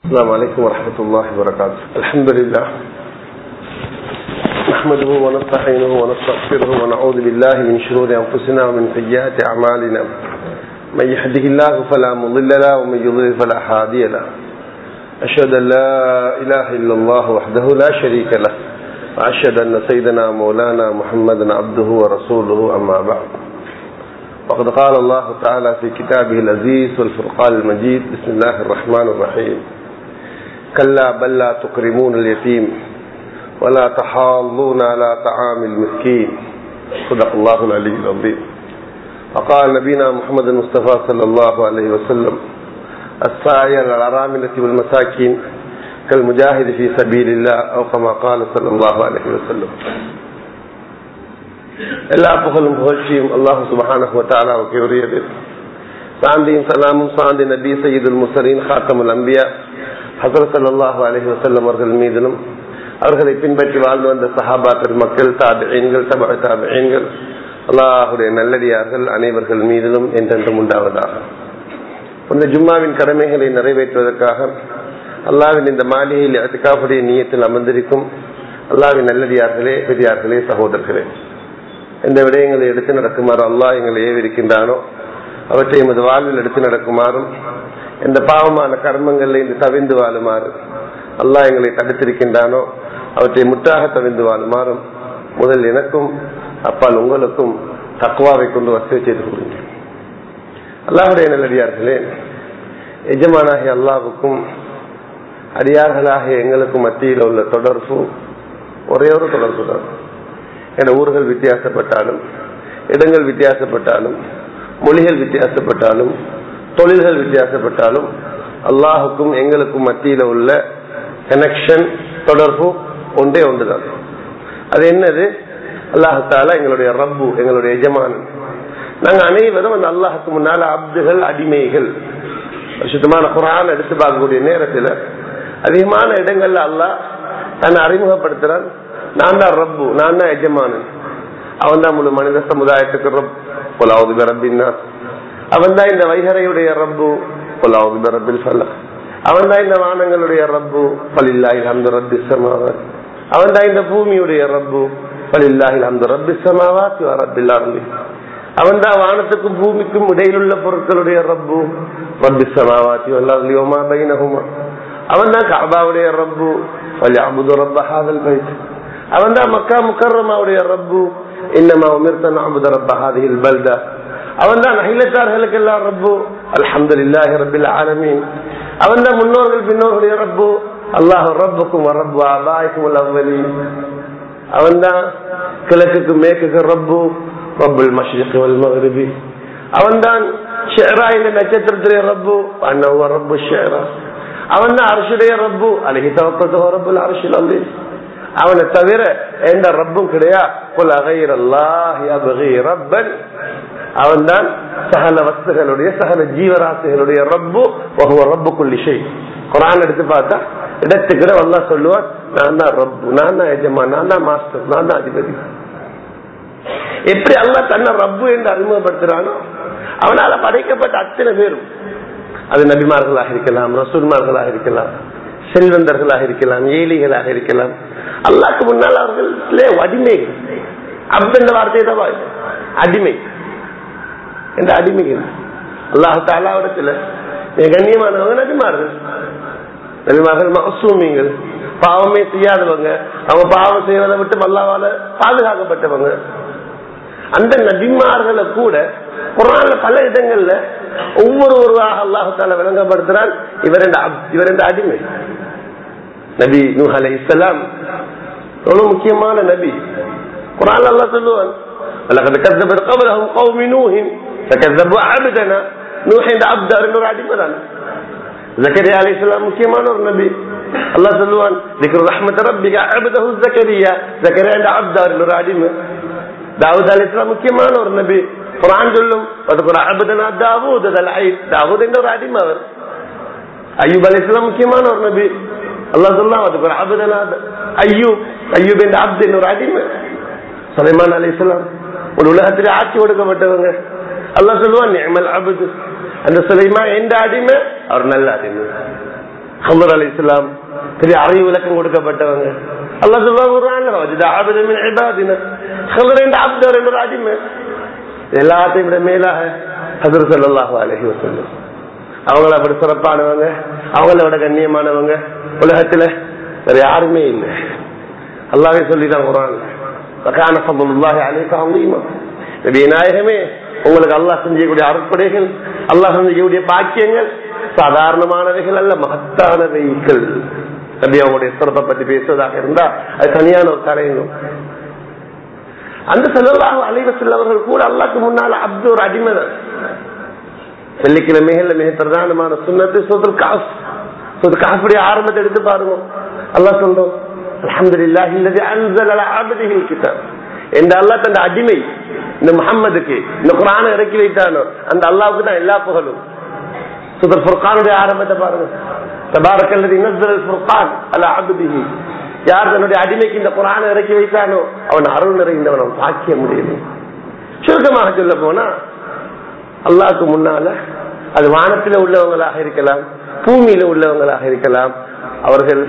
السلام عليكم ورحمة الله وبركاته الحمد لله نحمده ونستعينه ونستغفره ونعوذ بالله من شرور أنفسنا ومن سيئات أعمالنا من يهده الله فلا مضل له ومن يضلل فلا هادي له أشهد أن لا إله إلا الله وحده لا شريك له وأشهد أن سيدنا مولانا محمدا عبده ورسوله أما بعد وقد قال الله تعالى في كتابه العزيز والفرقان المجيد بسم الله الرحمن الرحيم كلا بل لا تكرمون اليتيم ولا تحاضون على طعام المسكين صدق الله العلي العظيم وقال نبينا محمد المصطفى صلى الله عليه وسلم السعي على الأراملة والمساكين كالمجاهد في سبيل الله أو كما قال صلى الله عليه وسلم எல்லா புகழும் புகழ்ச்சியும் அல்லாஹு சுபஹானஹு தஆலாவுக்கு உரியது சாந்தியும் சலாமும் சாந்தி நபி சையீதுல் முர்சலீன் ஹாத்தமுல் அம்பியா ஹசரத் ஸல்லல்லாஹு அலைஹி வஸல்லம் அவர்கள் மீதிலும் அவர்களை பின்பற்றி வாழ்ந்து வந்த சஹாபா பெருமக்கள் தாபிஈன்கள் தபஅ தாபிஈன்கள் அல்லாஹுடைய நல்லடியார்கள் அனைவர்கள் மீதிலும் என்றென்றும் உண்டாவதாக இந்த ஜும்மாவின் கடமைகளை நிறைவேற்றுவதற்காக அல்லாவின் இந்த மாளிகையில் அதுக்காவுடைய நீயத்தில் அமர்ந்திருக்கும் அல்லாவின் நல்லடியார்களே பெரியார்களே சகோதரர்களே இந்த விடயங்களை எடுத்து நடக்குமாறு அல்லாஹ் எங்களை ஏவிருக்கின்றானோ அவற்றை எமது வாழ்வில் எடுத்து நடக்குமாறும் இந்த பாவமான கர்மங்களில் இன்று தவிந்து வாழுமாறு அல்லாஹ் எங்களை தடுத்திருக்கின்றானோ அவற்றை முற்றாக தவிந்து வாழுமாறும் முதல் எனக்கும் அப்பால் உங்களுக்கும் தக்குவாவை கொண்டு வசதி செய்து கொள்கின்றேன் அல்லாஹுடைய நல்லடியார்களே எஜமானாகிய அல்லாவுக்கும் அடியார்களாகிய எங்களுக்கும் மத்தியில் உள்ள தொடர்பு ஒரே ஒரு தொடர்பு தான் என ஊர்கள் வித்தியாசப்பட்டாலும் இடங்கள் வித்தியாசப்பட்டாலும் மொழிகள் வித்தியாசப்பட்டாலும் தொழில்கள் வித்தியாசப்பட்டாலும் அல்லாஹுக்கும் எங்களுக்கும் மத்தியில உள்ள கனெக்ஷன் தொடர்பு ஒன்றே ஒன்றுதான் அது என்னது அல்லாஹால எங்களுடைய ரப்பு எங்களுடைய எஜமானன் நாங்க அனைவரும் அந்த அல்லாஹுக்கு முன்னால அப்துகள் அடிமைகள் சுத்தமான குரான் எடுத்து பார்க்கக்கூடிய நேரத்தில் அதிகமான இடங்கள்ல அல்லாஹ் தன்னை அறிமுகப்படுத்துறான் நான் தான் ரப்பு நான் தான் எஜமானன் அவன் தான் முழு மனித சமுதாயத்துக்கு ரப் பொலாவது ரப்பின்னா அவன் தான் இந்த வைகரையுடைய ரப்பு பொலாவது ரப்பில் சொல்ல அவன் தான் இந்த வானங்களுடைய ரப்பு பலில்லாஹில் அந்த ரப்பி சமாவாத் அவன் தான் இந்த பூமியுடைய ரப்பு பலில்லாஹில் அந்த ரப்பி சமாவாத் ரப்பில் அருளி அவன் தான் வானத்துக்கும் பூமிக்கும் இடையிலுள்ள பொருட்களுடைய ரப்பு ரப்பி சமாவாத்தி வல்லாஹுமா பைனஹுமா அவன் தான் காபாவுடைய ரப்பு வலியாபுது ரப்ப ஹாதல் பைத் அவன் தான் மக்கா முக்கர்ரமாவுடைய ரப்பு இன்னமா உமிர்த்தன் அபுத ரப்ப ஹாதில் பல்தா அவன் தான் அகிலத்தார்களுக்கு எல்லாம் ரப்பு அல்ஹம்து இல்லாஹி ரபில் ஆலமீன் அவன் தான் முன்னோர்கள் பின்னோர்களுடைய ரப்பு அல்லாஹ் ரப்புக்கும் ரப்பு அபாய்க்கும் அவ்வலி அவன் தான் கிழக்குக்கு மேற்குக்கு ரப்பு ரப்புல் மஷ்ரிக் வல் மகரிபி அவன் தான் ஷேரா இந்த நட்சத்திரத்துடைய ரப்பு அண்ணவ ரப்பு ஷேரா அவன் தான் அரசுடைய ரப்பு அழகி தவக்கத்தோ ரப்புல் அரசியல் அல்லி அவனை தவிர எந்த ரப்பும் கிடையா குல் அகைர் ரப்பன் அவன் தான் சகல வஸ்துகளுடைய சகல ஜீவராசிகளுடைய ரப்பு ஒவ்வொரு ரப்பு குள்ளிஷை குரான் எடுத்து பார்த்தா இடத்துக்கிட வந்தா சொல்லுவான் நான் தான் ரப்பு நான் தான் எஜமா நான் தான் மாஸ்டர் நான் தான் அதிபதி எப்படி அல்லா தன்னை ரப்பு என்று அறிமுகப்படுத்துறானோ அவனால படைக்கப்பட்ட அத்தனை பேரும் அது நபிமார்களாக இருக்கலாம் ரசூல்மார்களாக இருக்கலாம் செல்வந்தர்களாக இருக்கலாம் ஏழைகளாக இருக்கலாம் அல்லாக்கு முன்னால் அவர்களே அடிமைகள் அப்ப இந்த வார்த்தை தான் அடிமை என்ற அடிமைகள் அல்லாஹு தாலாவிடத்துல கண்ணியமானவங்க நபிமார்கள் நபிமார்கள் மசூமிங்கள் பாவமே செய்யாதவங்க அவங்க பாவம் செய்வதை விட்டு அல்லாவால பாதுகாக்கப்பட்டவங்க அந்த நபிமார்களை கூட குரான்ல பல இடங்கள்ல ஒவ்வொரு ஒருவராக அல்லாஹால விளங்கப்படுத்துறான் இவர் இவர் என்ற அடிமை நபி நூஹ் அலை இஸ்லாம் எவ்வளவு முக்கியமான நபி குரான் அல்லா சொல்லுவான் ولقد كذبت قبلهم قوم نوح فكذبوا عبدنا نوح இந்த அப்தார் என்ற ஒரு அடிமை தான் ஜக்கரியா அலை இஸ்லாம் முக்கியமான ஒரு நபி அல்லாஹ் சொல்லுவான் ذكر رحمة ربك عبده زكريا زكريا இந்த அப்தார் என்ற ஒரு அடிமை தாவூத் அலி இஸ்லாம் முக்கியமான ஒரு நபி குரான் சொல்லும் தாவூத் தாவூத் என்ற ஒரு அடிமை அவர் ஐயூப் அலி இஸ்லாம் முக்கியமான ஒரு நபி அல்லா சொல்லலாம் அதுக்கு ஒரு அபுதனா ஐயூப் ஐயூப் என்ற அப்து ஒரு அடிமை சுலைமான் அலி இஸ்லாம் ஒரு உலகத்திலே ஆட்சி கொடுக்கப்பட்டவங்க அல்லா சொல்லுவான் நியமல் அபுது அந்த சுலைமா எந்த அடிமை அவர் நல்ல அடிமை ஹமர் அலி இஸ்லாம் பெரிய அறிவு விளக்கம் கொடுக்கப்பட்டவங்க அல்லாஹ் சொல்லுவாங்க அடிமை எல்லாத்தையும் விட மேலாக ஹசர் சல்லாஹு அலஹி வசல்லம் அவங்கள அப்படி சிறப்பானவங்க அவங்கள விட கண்ணியமானவங்க உலகத்துல வேற யாருமே இல்லை அல்லாவே சொல்லிதான் குரான் நாயகமே உங்களுக்கு அல்லாஹ் செஞ்சக்கூடிய அறுப்படைகள் அல்லாஹ் செஞ்சக்கூடிய பாக்கியங்கள் சாதாரணமானவைகள் அல்ல மகத்தானவைகள் அப்படி அவங்களுடைய சிறப்பை பத்தி பேசுவதாக இருந்தா அது தனியான ஒரு தலையங்கம் அந்த செல்லல்லாக அலைவசல் அவர்கள் கூட அல்லாக்கு முன்னால அப்து ஒரு அடிமைதான் வெள்ளிக்கிழமைகள்ல மிக பிரதானமான சுண்ணத்து சொல் காசு சொல் காசுடைய ஆரம்பத்தை எடுத்து பாருங்க அல்லா சொல்றோம் அலமதுல்லாஹி இல்லது அன்சல் அல ஆபதிகள் கிட்டான் எந்த அல்லாஹ் தந்த அடிமை இந்த முகம்மதுக்கு இந்த குரான இறக்கி வைத்தானோ அந்த அல்லாவுக்கு தான் எல்லா புகழும் சுதர் ஃபுர்கானுடைய ஆரம்பத்தை பாருங்க தபாரக்கல்லது இன்னல் ஃபுர்கான் அல ஆபதிஹி யார் தன்னுடைய அடிமைக்கு இந்த குரான இறக்கி வைத்தானோ அவன் அருள் நிறைந்தவன் அவன் பாக்கிய முடியும் சுருக்கமாக சொல்ல போனா அல்லாவுக்கு முன்னால அது வானத்தில் உள்ளவங்களாக இருக்கலாம் பூமியில உள்ளவங்களாக இருக்கலாம் அவர்கள்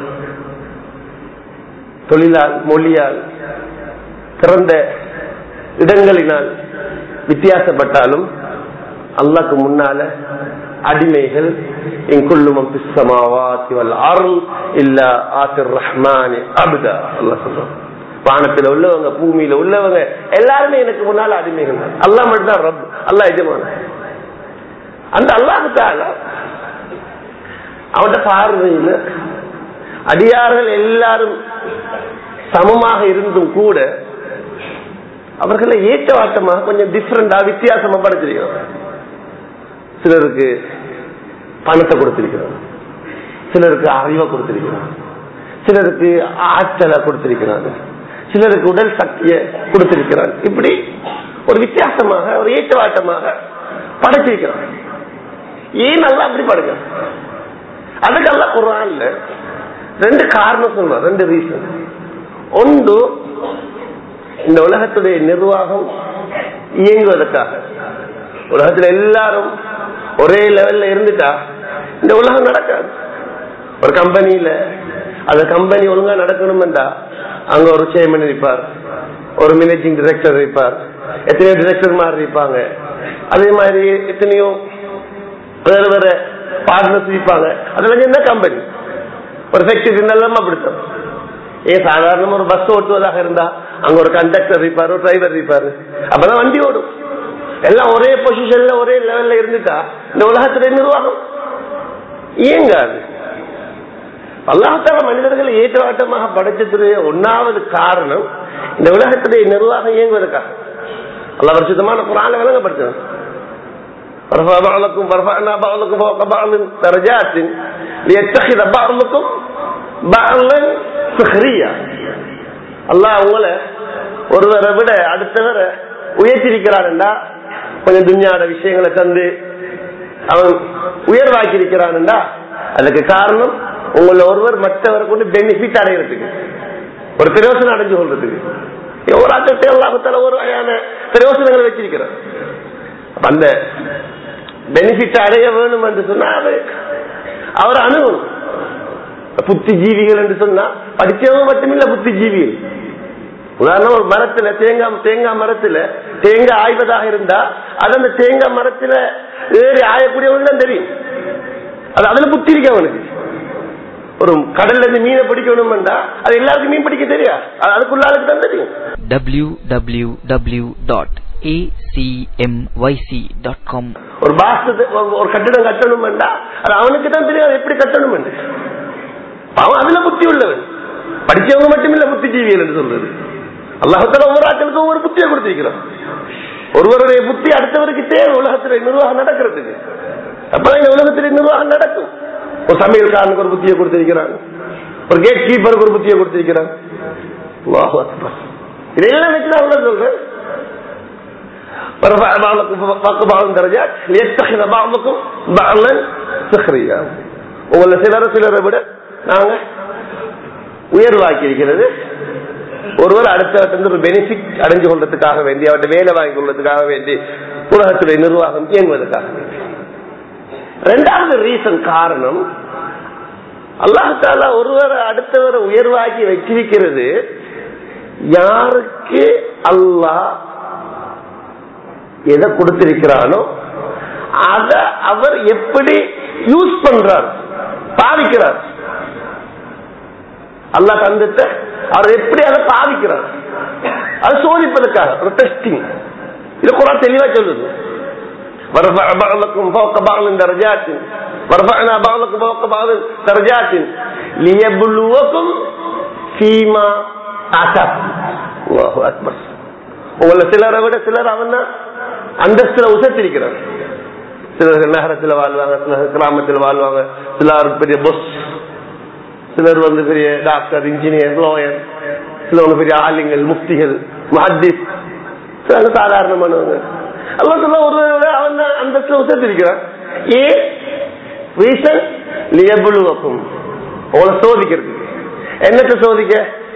தொழிலால் மொழியால் பிறந்த இடங்களினால் வித்தியாசப்பட்டாலும் அல்லாக்கு முன்னால அடிமைகள் இங்குள்ளுமம் பிஸ்ஸமாவாத்தி வல் அருள் இல்ல ஆசிர் ரஹ்மானி அபுதா அல்லா சொல்றோம் வானத்துல உள்ளவங்க பூமியில உள்ளவங்க எல்லாருமே எனக்கு முன்னால அடிமைகள் அல்லா மட்டும்தான் ரப் அல்லா எஜமான அந்த அல்லாஹால அவன்கிட்ட பார்வையில் அடியார்கள் எல்லாரும் சமமாக இருந்தும் கூட அவர்களை ஏற்றவாட்டமாக கொஞ்சம் டிஃப்ரெண்டா வித்தியாசமா படைச்சிருக்கிறோம் சிலருக்கு பணத்தை கொடுத்திருக்கிறோம் சிலருக்கு அறிவை கொடுத்திருக்கிறான் சிலருக்கு ஆற்றலை கொடுத்திருக்கிறாங்க சிலருக்கு உடல் சக்தியை கொடுத்திருக்கிறான் இப்படி ஒரு வித்தியாசமாக ஒரு ஏற்றவாட்டமாக படைச்சிருக்கிறான் ஏன் நல்லா அப்படி படைக்கிறான் அதுக்கெல்லாம் குரான்ல ரெண்டு காரணம் சொல்றோம் ரெண்டு ரீசன் ஒன்று இந்த உலகத்துடைய நிர்வாகம் இயங்குவதற்காக உலகத்துல எல்லாரும் ஒரே லெவல்ல இருந்துட்டா இந்த உலகம் நடக்காது ஒரு கம்பெனியில அந்த கம்பெனி ஒழுங்கா நடக்கணும்டா அங்க ஒரு சேர்மன் இருப்பார் ஒரு மேனேஜிங் டைரக்டர் இருப்பார் எத்தனையோ டிரெக்டர் மாதிரி இருப்பாங்க அதே மாதிரி எத்தனையோ வேற வேற பார்ட்னர்ஸ் இருப்பாங்க அதெல்லாம் என்ன கம்பெனி ஒரு ஃபேக்டரி நல்லா அப்படித்தான் ஏன் சாதாரணமா ஒரு பஸ் ஓட்டுவதாக இருந்தா அங்க ஒரு கண்டக்டர் இருப்பாரு ஒரு டிரைவர் இருப்பாரு அப்பதான் வண்டி ஓடும் எல்லாம் ஒரே பொசிஷன்ல ஒரே லெவல்ல இருந்துட்டா இந்த உலகத்துடைய நிர்வாகம் இயங்காது அல்லாஹால மனிதர்களை ஏற்றவாட்டமாக படைச்சதுடைய ஒன்னாவது காரணம் இந்த உலகத்துடைய நிர்வாகம் இயங்குவதற்காக அல்ல வருஷத்தமான குரான விளங்கப்படுத்தணும் بعضكم ورفعنا بعضكم فوق بعض درجات ليتخذ بعضكم بعضا سخريا அல்லாஹ் உங்களை ஒருவரை விட அடுத்தவரை உயர்த்திருக்கிறான்டா கொஞ்சம் துன்யாட விஷயங்களை தந்து அவன் உயர்வாக்கி இருக்கிறான்டா அதுக்கு காரணம் உங்களை ஒருவர் மற்றவரை கொண்டு பெனிஃபிட் அடைகிறதுக்கு ஒரு பிரயோசனம் அடைஞ்சு கொள்றதுக்கு ஒரு ஆட்டத்தை எல்லாத்தால ஒரு வகையான பிரயோசனங்களை வச்சிருக்கிறார் அந்த பெனிஃபிட் அடைய வேணும் என்று சொன்னா அது அவர் அணுகணும் புத்திஜீவிகள் என்று சொன்னா படிச்சவங்க மட்டுமில்ல புத்திஜீவிகள் உதாரணம் ஒரு மரத்துல தேங்காய் தேங்காய் மரத்துல தேங்காய் ஆய்வதாக இருந்தா அது அந்த தேங்காய் மரத்துல ஏறி ஆயக்கூடியவங்க தான் தெரியும் அது அதுல புத்தி இருக்கு அவனுக்கு ஒரு கடல்ல இருந்து மீனை பிடிக்கணும்டா அது எல்லாருக்கும் மீன் பிடிக்க தெரியா அது அதுக்குள்ள ஆளுக்கு தான் தெரியும் www.acmyc.com ஒரு பாசத்தை ஒரு கட்டிடம் கட்டணும்டா அது அவனுக்கு தான் தெரியும் அது எப்படி கட்டணும் அவன் அதுல புத்தி உள்ளவன் படிச்சவங்க மட்டுமில்ல புத்திஜீவிகள் என்று சொல்றது அல்லாஹத்தால ஒவ்வொரு ஆட்களுக்கும் ஒவ்வொரு புத்தியை கொடுத்திருக்கிறான் ஒருவருடைய புத்தி அடுத்தவருக்கு தேவை உலகத்துல நிர்வாகம் நடக்கிறதுக்கு அப்பதான் இந்த உலகத்துல நிர்வாகம் நடக்கும் ஒரு சமையல்காரனுக்கு ஒரு புத்தியை கொடுத்திருக்கிறான் ஒரு கேட் கீப்பருக்கு ஒரு புத்தியை கொடுத்திருக்கிறான் இதெல்லாம் வச்சுதான் அவ்வளவு சொல்றேன் ورفع بعضكم فوق بعض درجات ليتخذ بعضكم بعضا سخريا உங்கள சிலர சிலரை விட நாங்க உயர்வாக்கி இருக்கிறது ஒருவர் அடுத்த ஒரு பெனிஃபிட் அடைஞ்சு கொள்றதுக்காக வேண்டி அவர்கிட்ட வேலை வாங்கி கொள்றதுக்காக வேண்டி உலகத்துடைய நிர்வாகம் இயங்குவதற்காக வேண்டி ரெண்டாவது ரீசன் காரணம் அல்லாஹால ஒருவரை அடுத்தவரை உயர்வாக்கி வச்சிருக்கிறது யாருக்கு அல்லாஹ் எதை கொடுத்திருக்கிறானோ அத அவர் எப்படி யூஸ் பண்றார் பாவிக்கிறார் அல்லாஹ் தந்துட்ட அவர் எப்படி அதை பாவிக்கிறார் அது சோதிப்பதற்காக ஒரு டெஸ்டிங் இது குரான் தெளிவா சொல்லுது ورفع بعضكم فوق بعض درجات ورفعنا بعضكم فوق بعض درجات ليبلوكم فيما آتاكم الله أكبر உங்கள சிலரை விட சிலர் அவன் அந்தஸ்துல உசத்திருக்கிறார் சிலர் நகரத்தில் வாழ்வாங்க சிலர் கிராமத்தில் வாழ்வாங்க சிலர் பெரிய பொஸ் சிலர் வந்து பெரிய டாக்டர் இன்ஜினியர் லோயர் சிலர் பெரிய ஆலிங்கள் முஃப்திகள் மஹத்திஸ் சிலர் சாதாரணமானவங்க அல்லா சொல்ல ஒரு அவன் அந்தஸ்துல உசத்திருக்கிறான் ஏ ரீசன் லியபுலுவக்கும் உங்களை சோதிக்கிறது என்னத்தை சோதிக்க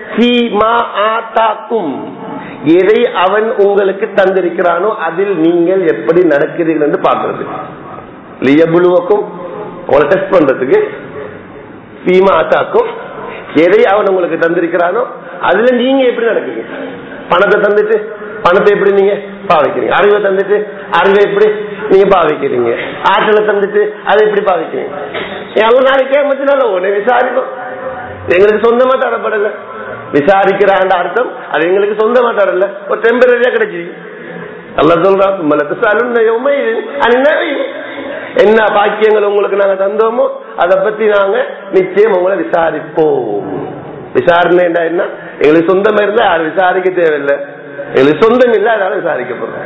எதை அவன் உங்களுக்கு தந்திருக்கிறானோ அதில் நீங்கள் எப்படி நடக்கிறீர்கள் என்று பார்க்கிறது லியபுலுவக்கும் உங்களை டெஸ்ட் பண்றதுக்கு சீமா ஆத்தாக்கும் எதை அவன் உங்களுக்கு தந்திருக்கிறானோ அதுல நீங்க எப்படி நடக்கிறீங்க பணத்தை தந்துட்டு பணத்தை எப்படி நீங்க பாவிக்கிறீங்க அறிவை தந்துட்டு அறிவை எப்படி நீங்க பாவிக்கிறீங்க ஆற்றலை தந்துட்டு அதை எப்படி பாவிக்கிறீங்க எவ்வளவு நாளைக்கு கேமத்தினால உடனே விசாரிக்கும் எங்களுக்கு சொந்தமா தரப்படல விசாரிக்கிறாண்ட அர்த்தம் அது எங்களுக்கு சொந்தமா தரல ஒரு டெம்பரரியா கிடைச்சிருக்கு அல்ல சொல்றான் என்ன பாக்கியங்கள் உங்களுக்கு நாங்க தந்தோமோ அதை பத்தி நாங்க நிச்சயம் உங்களை விசாரிப்போம் விசாரணை என்ன எங்களுக்கு சொந்தமா இருந்தா யாரும் விசாரிக்க தேவையில்லை எங்களுக்கு சொந்தம் இல்லை அதனால விசாரிக்க போறோம்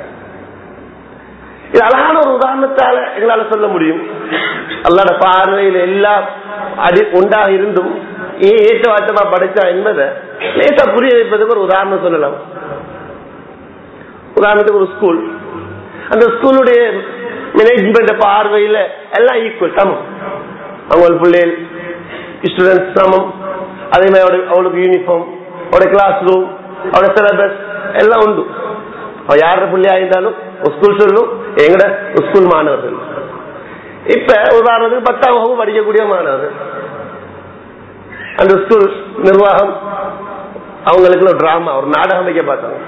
இது அழகான ஒரு உதாரணத்தால எங்களால சொல்ல முடியும் அல்லாட பார்வையில் எல்லாம் அடி உண்டாக இருந்தும் ஏன் ஏற்றவாட்டமா படைச்சா என்பதை லேசா புரிய வைப்பதுக்கு ஒரு உதாரணம் சொல்லலாம் உதாரணத்துக்கு ஒரு ஸ்கூல் அந்த ஸ்கூலுடைய மேனேஜ்மெண்ட் பார்வையில எல்லாம் ஈக்குவல் சமம் அவங்க பிள்ளைகள் ஸ்டூடெண்ட்ஸ் சமம் அதே மாதிரி அவளுக்கு யூனிஃபார்ம் அவருடைய கிளாஸ் ரூம் அவருடைய சிலபஸ் எல்லாம் உண்டு அவ யார பிள்ளையா இருந்தாலும் ஸ்கூல் சொல்லும் எங்கட ஸ்கூல் மாணவர்கள் இப்ப உதாரணத்துக்கு பத்தாம் வகுப்பு படிக்கக்கூடிய மாணவர்கள் அந்த ஸ்கூல் நிர்வாகம் அவங்களுக்கு ஒரு டிராமா ஒரு நாடகம் வைக்க பார்த்தாங்க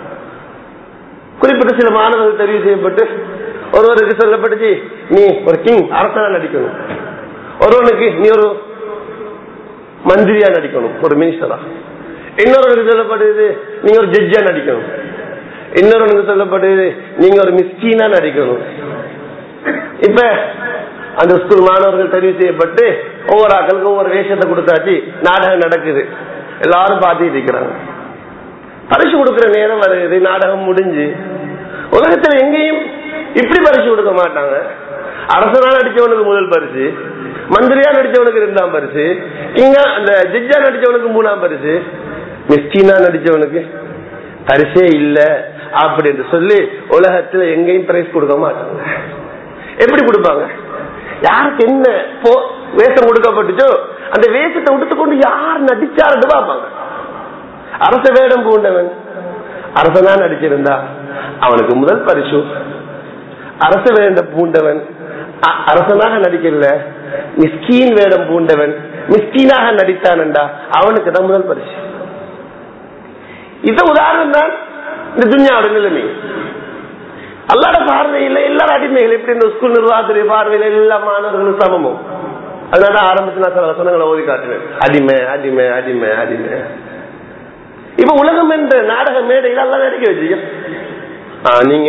குறிப்பிட்ட சில மாணவர்கள் தெரிவு செய்யப்பட்டு ஒருவருக்கு சொல்லப்பட்டுச்சு நீ ஒரு கிங் அரசனா நடிக்கணும் ஒருவனுக்கு நீ ஒரு மந்திரியா நடிக்கணும் ஒரு மினிஸ்டரா இன்னொருவனுக்கு சொல்லப்படுது நீங்க ஒரு ஜட்ஜா நடிக்கணும் இன்னொருவனுக்கு சொல்லப்படுது நீங்க ஒரு மிஸ்கீனா நடிக்கணும் இப்ப அந்த ஸ்கூல் மாணவர்கள் தெரிவு செய்யப்பட்டு ஒவ்வொரு ஆக்களுக்கு ஒவ்வொரு வேஷத்தை கொடுத்தாச்சு நாடகம் நடக்குது எல்லாரும் பார்த்துட்டு இருக்கிறாங்க பரிசு கொடுக்கிற நேரம் வருது நாடகம் முடிஞ்சு உலகத்துல எங்கேயும் இப்படி பரிசு கொடுக்க மாட்டாங்க அரசனா நடிச்சவனுக்கு முதல் பரிசு மந்திரியா நடிச்சவனுக்கு ரெண்டாம் பரிசு இங்க அந்த ஜட்ஜா நடிச்சவனுக்கு மூணாம் பரிசு மிஸ்கினா நடிச்சவனுக்கு பரிசே இல்ல அப்படின்னு சொல்லி உலகத்துல எங்கேயும் பிரைஸ் கொடுக்க மாட்டாங்க எப்படி கொடுப்பாங்க யாருக்கு என்ன போ வேஷம் கொடுக்கப்பட்டுச்சோ அந்த வேஷத்தை விடுத்துக்கொண்டு யார் நடிச்சாருன்னு பார்ப்பாங்க அரச வேடம் பூண்டவன் அரசனா நடிச்சிருந்தா அவனுக்கு முதல் பரிசு அரச வேடம் பூண்டவன் அரசனாக நடிக்கல மிஸ்கீன் வேடம் பூண்டவன் மிஸ்கீனாக நடித்தானண்டா அவனுக்கு தான் முதல் பரிசு இந்த உதாரணம் தான் இந்த துன்யாவோட நிலைமை அல்லாட பார்வையில் எல்லாரும் அடிமைகள் எப்படி இந்த ஸ்கூல் நிர்வாகத்துடைய பார்வையில் எல்லா மாணவர்களும் சமமும் அதனால ஆரம்பத்தில் நான் சில வசனங்களை ஓதி காட்டுவேன் அடிமை அடிமை அடிமை அடிமை இப்ப உலகம் என்ற நாடக மேடையில் எல்லாம் நடிக்க வச்சிருக்க நீங்க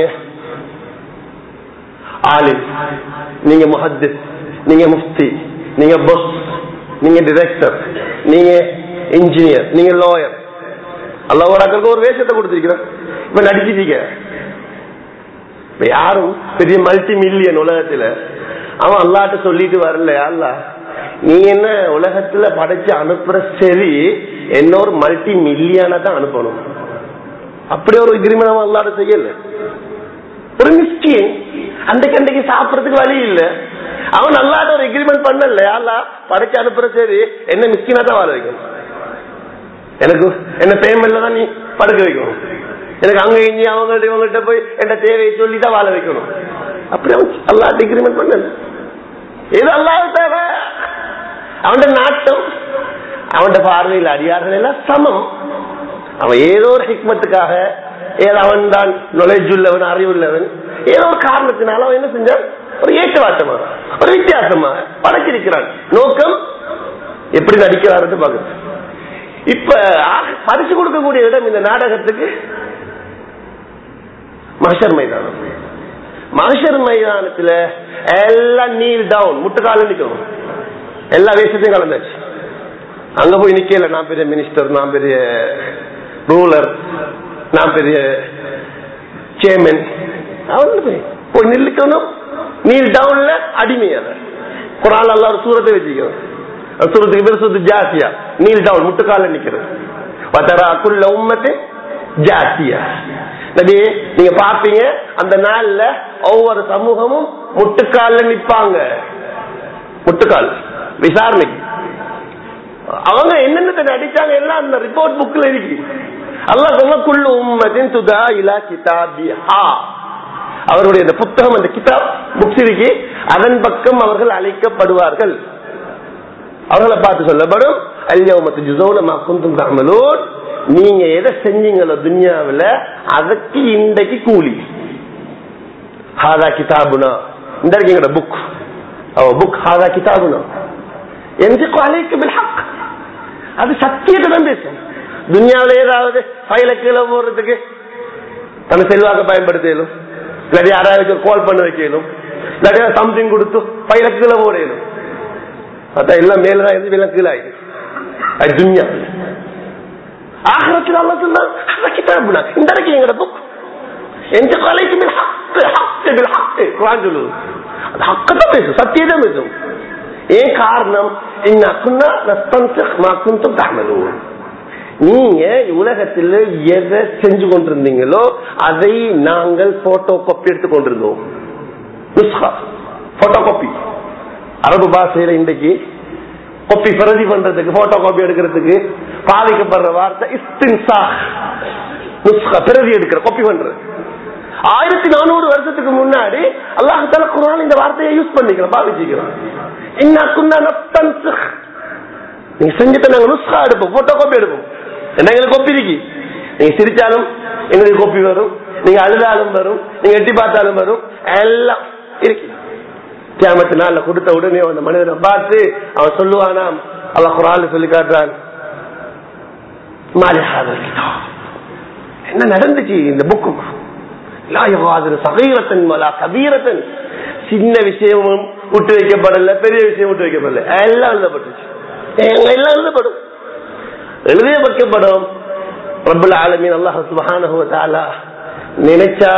ஆலிம் நீங்க முஹத்திஸ் நீங்க முஃப்தி நீங்க பொஸ் நீங்க டிரெக்டர் நீங்க இன்ஜினியர் நீங்க லாயர் அல்லாஹ் ஒரு வேஷத்தை கொடுத்திருக்கிறேன் இப்ப நடிச்சிட்டீங்க இப்ப யாரும் பெரிய மல்டி மில்லியன் உலகத்துல அவன் அல்லாட்ட சொல்லிட்டு வரல அல்ல நீ என்ன உலகத்துல படைச்சு அனுப்புற சரி என்ன ஒரு மல்டி மில்லியனா தான் அனுப்பணும் அப்படி ஒரு எக்ரிமெண்ட் அவன் அல்லாட்ட செய்யல ஒரு மிஸ்கின் அன்றைக்கு அன்றைக்கு சாப்பிடறதுக்கு வழி இல்ல அவன் அல்லாட்ட ஒரு எக்ரிமெண்ட் பண்ணல அல்ல படைச்சு அனுப்புற சரி என்ன மிஸ்கினா தான் வாழ வைக்கணும் எனக்கு என்ன பேமெண்ட்ல தான் நீ படுக்க வைக்கணும் எனக்கு அங்க இங்கே அவங்கள்ட்ட இவங்கள்ட்ட போய் என்ன தேவையை சொல்லி தான் வாழ வைக்கணும் அப்படி அவன் அல்லாட்ட எக்ரிமெண்ட் பண்ணல இது அல்லாத தேவை அவன் நாட்டம் அவன் பார்வையில் அடியார்கள் எல்லாம் சமம் அவன் ஏதோ ஒரு ஹிக்மத்துக்காக ஏதோ அவன் தான் நாலேஜ் உள்ளவன் அறிவுள்ளவன் ஏதோ ஒரு காரணத்தினால அவன் என்ன செஞ்சான் ஒரு ஏற்றவாட்டமா ஒரு வித்தியாசமா படைச்சிருக்கிறான் நோக்கம் எப்படி நடிக்கிறார் பாக்குறது இப்ப பரிசு கொடுக்கக்கூடிய இடம் இந்த நாடகத்துக்கு மகஷர் மைதானம் மகஷர் மைதானத்துல எல்லாம் நீல் டவுன் முட்டுக்கால நிக்கணும் எல்லா வேஷத்தையும் கலந்தாச்சு அங்க போய் நிக்கல நான் பெரிய மினிஸ்டர் நான் பெரிய ரூலர் நான் பெரிய சேர்மன் அவன் போய் போய் நில்லுக்கணும் நீல் டவுன்ல அடிமையான குரான் அல்ல ஒரு சூரத்தை வச்சுக்கணும் சூரத்துக்கு பேர் சுத்து ஜாசியா நீல் டவுன் முட்டுக்கால நிக்கிறது பத்தரா குள்ள உம்மத்தை ஜாசியா நபி நீங்க பாப்பீங்க அந்த நாள்ல ஒவ்வொரு சமூகமும் முட்டுக்கால நிப்பாங்க முட்டுக்கால் விசாரணைக்கு அவங்க என்னென்ன நடிச்சாங்க எல்லாம் அந்த ரிப்போர்ட் புக்ல இருக்கு அல்லா சொன்ன குள்ளு உம்மத்தின் துதா இலா கிதாபி அவருடைய அந்த புத்தகம் அந்த கிதாப் புக்ஸ் இருக்கு அதன் பக்கம் அவர்கள் அழைக்கப்படுவார்கள் அவர்களை பார்த்து சொல்லப்படும் அல்யவமத்து ஜுசோன குந்தும் தாமலோன் நீங்க எதை செஞ்சீங்களோ துன்யாவில் அதுக்கு இன்றைக்கு கூலி ஹாதா கிதாபுனா இந்த இருக்கீங்களா புக் அவ புக் ஹாதா கிதாபுனா எந்த அலைக்கு பில்ஹக் அது சத்தியத்தை தான் பேசும் துன்யாவில் ஏதாவது ஃபைல கீழே போடுறதுக்கு தன்னை செல்வாக்க பயன்படுத்தலும் இல்லாட்டி யாராவது கால் பண்ண வைக்கலும் இல்லாட்டி சம்திங் கொடுத்து ஃபைல கீழே போடலும் பார்த்தா எல்லாம் மேலதான் இருந்து எல்லாம் கீழே ஆயிடுச்சு அது துன்யா ஆகரத்தில் அல்ல சொன்னா கிதாபுனா இந்த இருக்கு எங்கட புக் எந்த கொலைக்கு மேல் ஹக்கு ஹக்கு பில் ஹக்கு குரான் சொல்லுது அது ஹக்கத்தான் பேசும் சத்தியதான் பேசும் ஏன் காரணம் இன்னும் நஸ்தம் தாமலும் நீங்க உலகத்தில் எதை செஞ்சு கொண்டிருந்தீங்களோ அதை நாங்கள் போட்டோ காப்பி எடுத்து கொண்டிருந்தோம் போட்டோ காப்பி அரபு பாஷையில இன்றைக்கு காப்பி பிரதி பண்றதுக்கு போட்டோ காப்பி எடுக்கிறதுக்கு பாதிக்கப்படுற வார்த்தை இஸ்தின்சா பிரதி எடுக்கிற காப்பி பண்றது ஆயிரத்தி நானூறு வருஷத்துக்கு முன்னாடி அல்லாஹால குரான் இந்த வார்த்தையை யூஸ் பண்ணிக்கிறோம் பாவிச்சுக்கிறோம் நீங்க செஞ்சுட்டு நாங்க நுஸ்கா எடுப்போம் போட்டோ காப்பி எடுப்போம் என்ன எங்களுக்கு கொப்பி இருக்கு நீங்க சிரிச்சாலும் எங்களுக்கு கொப்பி வரும் நீங்க அழுதாலும் வரும் நீங்க எட்டி பார்த்தாலும் வரும் எல்லாம் இருக்கு கேமத்து நாள்ல கொடுத்த உடனே அந்த மனிதனை பார்த்து அவன் சொல்லுவானாம் அவன் குரான் சொல்லி காட்டுறான் என்ன நடந்துச்சு இந்த புக்கு சகீரத்தன் மலா கபீரத்தன் சின்ன விஷயமும் விட்டு வைக்கப்படல பெரிய விஷயம் விட்டு வைக்கப்படல எல்லாம் எழுதப்பட்டுச்சு எல்லாம் எழுதப்படும் எழுதிய வைக்கப்படும் ரபுல் ஆலமீன் அல்லாஹ் சுபஹானஹு நினைச்சா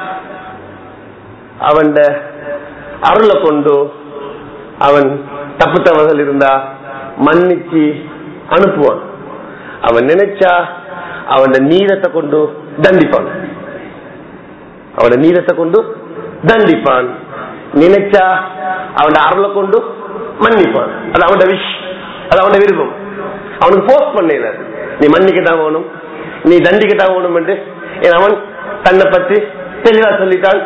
அவன் அருளை கொண்டு அவன் தப்பு தவறுகள் இருந்தா மன்னிச்சு அனுப்புவான் அவன் நினைச்சா அவன் நீதத்தை கொண்டு தண்டிப்பான் அவன நீதத்தை கொண்டு தண்டிப்பான் நினைச்சா அவன் அருளை கொண்டு மன்னிப்பான் அது அவனோட விஷ் அது அவனோட விருப்பம் அவனுக்கு போஸ்ட் பண்ணல நீ மன்னிக்கத்தான் வேணும் நீ தண்டிக்கத்தான் வேணும் என்று அவன் தன்னை பற்றி தெளிவா சொல்லிட்டான்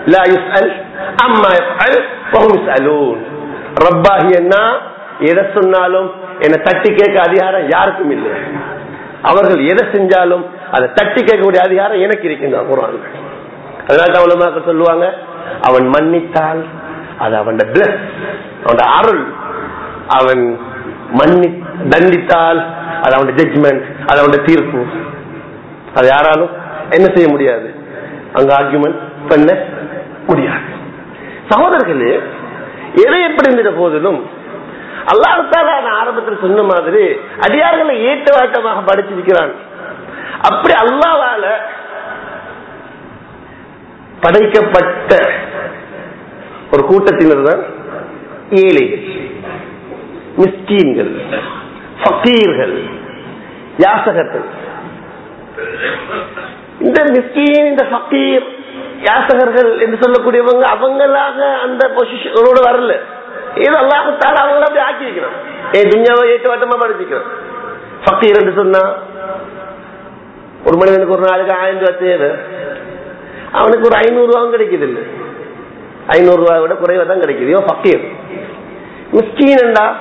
ரப்பாகி என்ன எதை சொன்னாலும் என்னை தட்டி கேட்க அதிகாரம் யாருக்கும் இல்லை அவர்கள் எதை செஞ்சாலும் அதை தட்டி கேட்கக்கூடிய அதிகாரம் எனக்கு இருக்கின்றான் குரான் அதனால அவ்வளவு சொல்லுவாங்க அவன் மன்னித்தால் அது அவன் பிளஸ் அவன் அருள் அவன் மன்னி தண்டித்தால் அது அவன் ஜட்ஜ்மெண்ட் அது அவன் தீர்ப்பு அது யாராலும் என்ன செய்ய முடியாது அங்க ஆர்குமெண்ட் பண்ண முடியாது சகோதரர்களே எதை எப்படி இருந்த போதிலும் அல்லாஹால நான் ஆரம்பத்தில் சொன்ன மாதிரி அடியார்களை ஏற்றவாட்டமாக படிச்சிருக்கிறான் அப்படி அல்லாவால படைக்கப்பட்ட ஒரு கூட்டத்தினர் தான் ஏழைகள் மிஸ்கீன்கள் ஃபக்கீர்கள் யாசகர்கள் இந்த மிஸ்கீன் இந்த ஃபக்கீர் யாசகர்கள் என்று சொல்லக்கூடியவங்க அவங்களாக அந்த பொசிஷனோட வரல இது அல்லாஹத்தால அவங்கள அப்படி ஆக்கியிருக்கிறான் ஏ துன்யாவை ஏற்றுவாட்டமா படிச்சிக்கிறான் ஃபக்கீர் என்று சொன்னா ஒரு மனிதனுக்கு ஒரு நாளைக்கு ஆயிரம் ரூபாய் தேவை அவனுக்கு ஒரு ஐநூறு ரூபாவும் கிடைக்குது இல்லை ஐநூறு ரூபாய் விட குறைவா தான் கிடைக்குது இவன் ஃபக்கீர் மிஸ்கீன்டா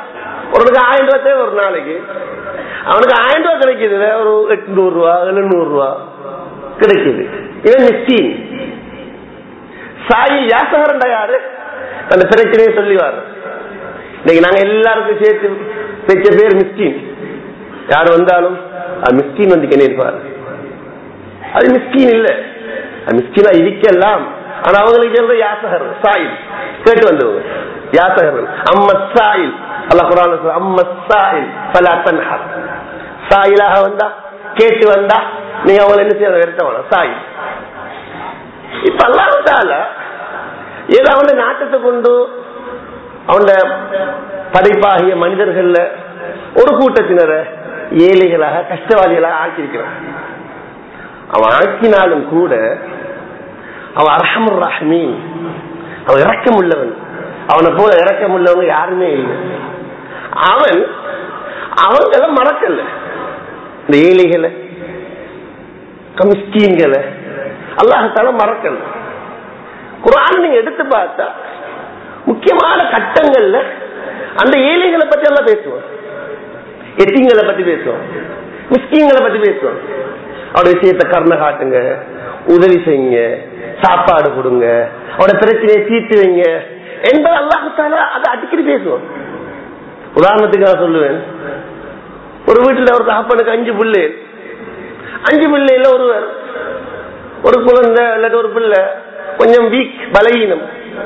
ஒருவனுக்கு ஆயிரம் ரூபாய் தேவை ஒரு நாளைக்கு அவனுக்கு ஆயிரம் ரூபாய் கிடைக்குது ஒரு எட்நூறு ரூபா எழுநூறு ரூபா கிடைக்குது இவன் மிஸ்டீன் சாயி யாசகரண்டா யாரு அந்த பிரச்சனையை சொல்லிவாரு இன்னைக்கு நாங்க எல்லாருக்கும் சேர்த்து வச்ச பேர் மிஸ்டீன் யார் வந்தாலும் மிஸ்டீன் வந்து இருப்பார் அது மிஸ்கீன் இல்ல அது மிஸ்கீனா இருக்கலாம் ஆனா அவங்களுக்கு சொல்ற யாசகர் சாயில் கேட்டு வந்தவங்க யாசகர்கள் அம்ம சாயில் அல்ல குரான் அம்ம சாயில் பல தன்ஹர் சாயிலாக வந்தா கேட்டு வந்தா நீங்க அவங்களை என்ன செய்ய விரட்ட வேணாம் சாயில் இப்ப அல்லாவிட்டால ஏதோ அவன நாட்டத்தை கொண்டு அவன படைப்பாகிய மனிதர்கள்ல ஒரு கூட்டத்தினரை ஏழைகளாக கஷ்டவாதிகளாக ஆக்கியிருக்கிறான் அவன் ஆக்கினாலும் கூட அவன் அரஹமுர் ரஹ்மீன் அவன் இறக்கம் உள்ளவன் அவனை போல இறக்கம் உள்ளவங்க யாருமே இல்லை அவன் அவங்கள மறக்கல இந்த ஏழைகளை கமிஸ்கீன்களை அல்லாஹத்தால மறக்கல குரான் நீங்க எடுத்து பார்த்தா முக்கியமான கட்டங்கள்ல அந்த ஏழைகளை பத்தி எல்லாம் பேசுவோம் எத்திங்களை பத்தி பேசுவோம் மிஸ்கீன்களை பத்தி பேசுவோம் அவரோட விஷயத்தை கருணை காட்டுங்க உதவி செய்யுங்க சாப்பாடு கொடுங்க அவரோட பிரச்சனையை தீர்த்து வைங்க என்பது அல்லாஹால அதை அடிக்கடி பேசுவோம் உதாரணத்துக்கு நான் சொல்லுவேன் ஒரு வீட்டுல ஒரு தகப்பனுக்கு அஞ்சு பிள்ளை அஞ்சு பிள்ளைல ஒருவர் ஒரு குழந்தை இல்லாட்டி ஒரு பிள்ளை கொஞ்சம் வீக் பலகீனம்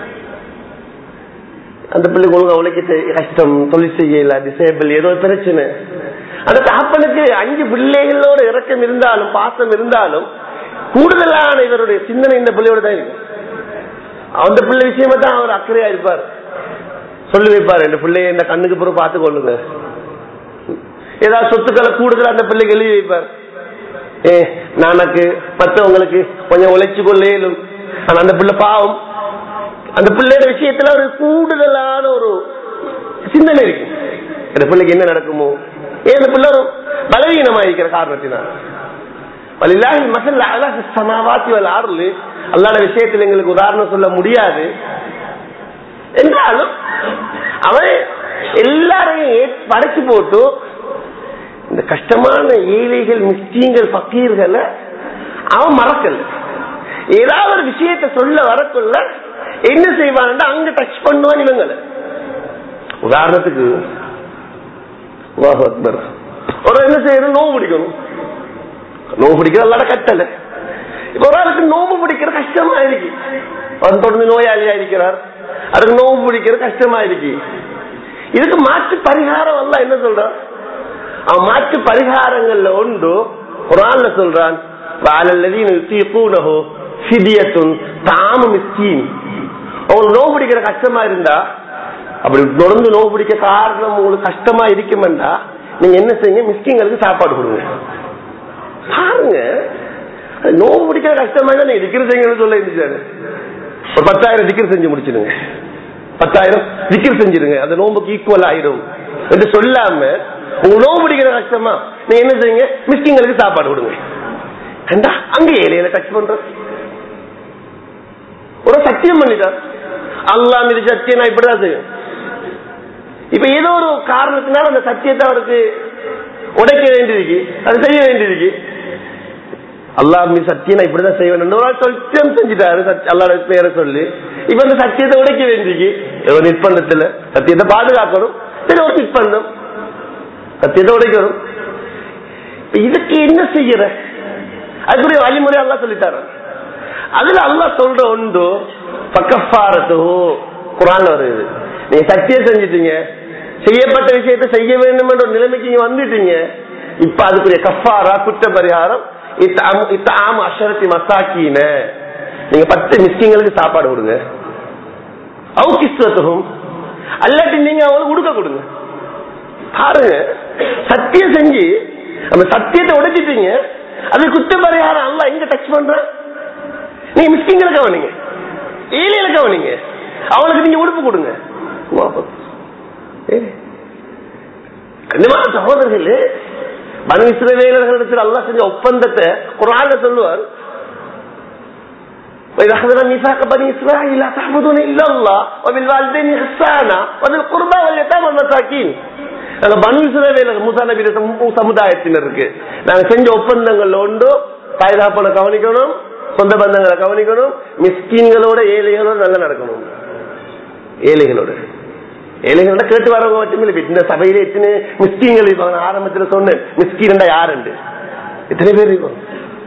அந்த பிள்ளைக்கு ஒழுங்கா உழைக்க கஷ்டம் தொழில் செய்யல டிசேபிள் ஏதோ பிரச்சனை அந்த தகப்பனுக்கு அஞ்சு பிள்ளைகளோட இறக்கம் இருந்தாலும் பாசம் இருந்தாலும் கூடுதலான இவருடைய சிந்தனை இந்த பிள்ளையோட தான் இருக்கு அந்த பிள்ளை விஷயமா தான் அவர் அக்கறையா இருப்பார் சொல்லி வைப்பார் இந்த பிள்ளைய இந்த கண்ணுக்கு பிறகு பார்த்து கொள்ளுங்க ஏதாவது சொத்துக்களை கூடுதல் அந்த பிள்ளைக்கு எழுதி வைப்பார் ஏ நானக்கு மற்றவங்களுக்கு கொஞ்சம் உழைச்சு கொள்ளேலும் ஆனா அந்த பிள்ளை பாவம் அந்த பிள்ளையோட விஷயத்துல ஒரு கூடுதலான ஒரு சிந்தனை இருக்கு இந்த பிள்ளைக்கு என்ன நடக்குமோ ஏன் அந்த பிள்ளை ஒரு பலவீனமா இருக்கிற காரணத்தினால் வலில்லாஹி மசல்ல அலஹ் சமாவாத்தி வல் அருள் அல்லாத விஷயத்தில் எங்களுக்கு உதாரணம் சொல்ல முடியாது என்றாலும் அவன் எல்லாரையும் படைச்சு போட்டு இந்த கஷ்டமான ஏழைகள் மிஸ்டீங்கள் பக்கீர்களை அவன் மறக்கல ஏதாவது ஒரு விஷயத்த சொல்ல வரக்குள்ள என்ன செய்வான் அங்க டச் பண்ணுவான் இவங்களை உதாரணத்துக்கு அக்பர் ஒரு என்ன செய்யணும் நோவு பிடிக்கணும் நோவு பிடிக்கிற அல்லாட கட்டல இப்ப ஒரு ஆளுக்கு நோம்பு பிடிக்கிற கஷ்டமா இருக்கு அவன் தொடர்ந்து நோயாளியா இருக்கிறார் அதுக்கு நோம்பு பிடிக்கிற கஷ்டமா இருக்கு இதுக்கு மாற்று பரிகாரம் எல்லாம் என்ன சொல்றான் அவன் மாற்று பரிகாரங்கள்ல ஒன்று ஒரு ஆள்ல சொல்றான் தாமு மிஸ்கீன் உங்களுக்கு நோவு பிடிக்கிற கஷ்டமா இருந்தா அப்படி தொடர்ந்து நோவு பிடிக்க காரணம் உங்களுக்கு கஷ்டமா இருக்குமெண்டா நீங்க என்ன செய்யுங்க மிஸ்கிங்களுக்கு சாப்பாடு கொடுங்க பாருங்க நோவு பிடிக்கிற கஷ்டமா இருந்தா நீங்க திக்கிற செய்யுங்கன்னு சொல்ல இருந்துச்சாரு ஒரு பத்தாயிரம் திக்கிற செஞ்சு முடிச்சிடுங்க பத்தாயிரம் திக்கிற செஞ்சிருங்க அந்த நோம்புக்கு ஈக்குவல் ஆயிடும் என்று சொல்லாம உங்க நோவு பிடிக்கிற கஷ்டமா நீங்க என்ன செய்யுங்க மிஸ்கிங்களுக்கு சாப்பாடு கொடுங்க கண்டா அங்க ஏரியில டச் பண்ற ஒரு சத்தியம் பண்ணிட்டார் அல்லா மீது சத்தியம் நான் இப்படிதான் செய்யும் இப்ப ஏதோ ஒரு காரணத்தினால அந்த சத்தியத்தை அவருக்கு உடைக்க வேண்டியிருக்கு அது செய்ய வேண்டியிருக்கு அல்லா மீது சத்தியம் நான் இப்படிதான் செய்வேன் ஒரு ஆள் சத்தியம் செஞ்சுட்டாரு அல்லாட பேரை சொல்லி இப்ப அந்த சத்தியத்தை உடைக்க வேண்டியிருக்கு ஏதோ நிர்பந்தத்துல சத்தியத்தை பாதுகாக்கணும் சரி ஒரு நிர்பந்தம் சத்தியத்தை உடைக்கணும் இதுக்கு என்ன செய்யற அதுக்குரிய வழிமுறை அல்லா சொல்லிட்டாரு அதுல அல்லா சொல்ற ஒன்று பக்கப்பாரத்தோ குரான் வருது நீங்க சத்தியம் செஞ்சிட்டீங்க செய்யப்பட்ட விஷயத்தை செய்ய வேண்டும் என்ற ஒரு நிலைமைக்கு நீங்க வந்துட்டீங்க இப்ப அதுக்குரிய கஃபாரா குற்ற பரிகாரம் இத்தாம அஷரத்தி மசாக்கின நீங்க பத்து மிஸ்கிங்களுக்கு சாப்பாடு கொடுங்க அவுகிஸ்வத்துகும் அல்லாட்டி நீங்க அவங்களுக்கு உடுக்க கொடுங்க பாருங்க சத்தியம் செஞ்சு அந்த சத்தியத்தை உடைச்சிட்டீங்க அது குற்ற பரிகாரம் அல்ல எங்க டச் பண்ற நீங்க மிஸ்கிங்களை கவனிங்க ஏழையில கவனிங்க அவளுக்கு நீங்க உடுப்பு கொடுங்க கண்டிப்பா சகோதரர்கள் மனு இஸ்ரவேலர்களிடத்தில் அல்லா செஞ்ச ஒப்பந்தத்தை ஒரு ஆள்ல சொல்லுவார் وإذا أخذنا ميثاق بني إسرائيل لا تعبدون إلا الله وبالوالدين إحسانا وذي القربى واليتامى والمساكين நாங்க பனு இஸ்ரவேலர் மூசா நபி சமுதாயத்தினருக்கு நாங்க செஞ்ச ஒப்பந்தங்கள்ல ஒன்று பாதுகாப்பனை கவனிக்கணும் சொந்த பந்தங்களை கவனிக்கணும் மிஸ்கீன்களோட ஏழைகளோட நல்லா நடக்கணும் ஏழைகளோட ஏழைகளோட கேட்டு வரவங்க மட்டும் இல்லை இந்த சபையில எத்தனை மிஸ்கீன்கள் இருப்பாங்க நான் ஆரம்பத்துல சொன்னேன் மிஸ்கீன்டா யாருண்டு எத்தனை பேர் இருக்கும்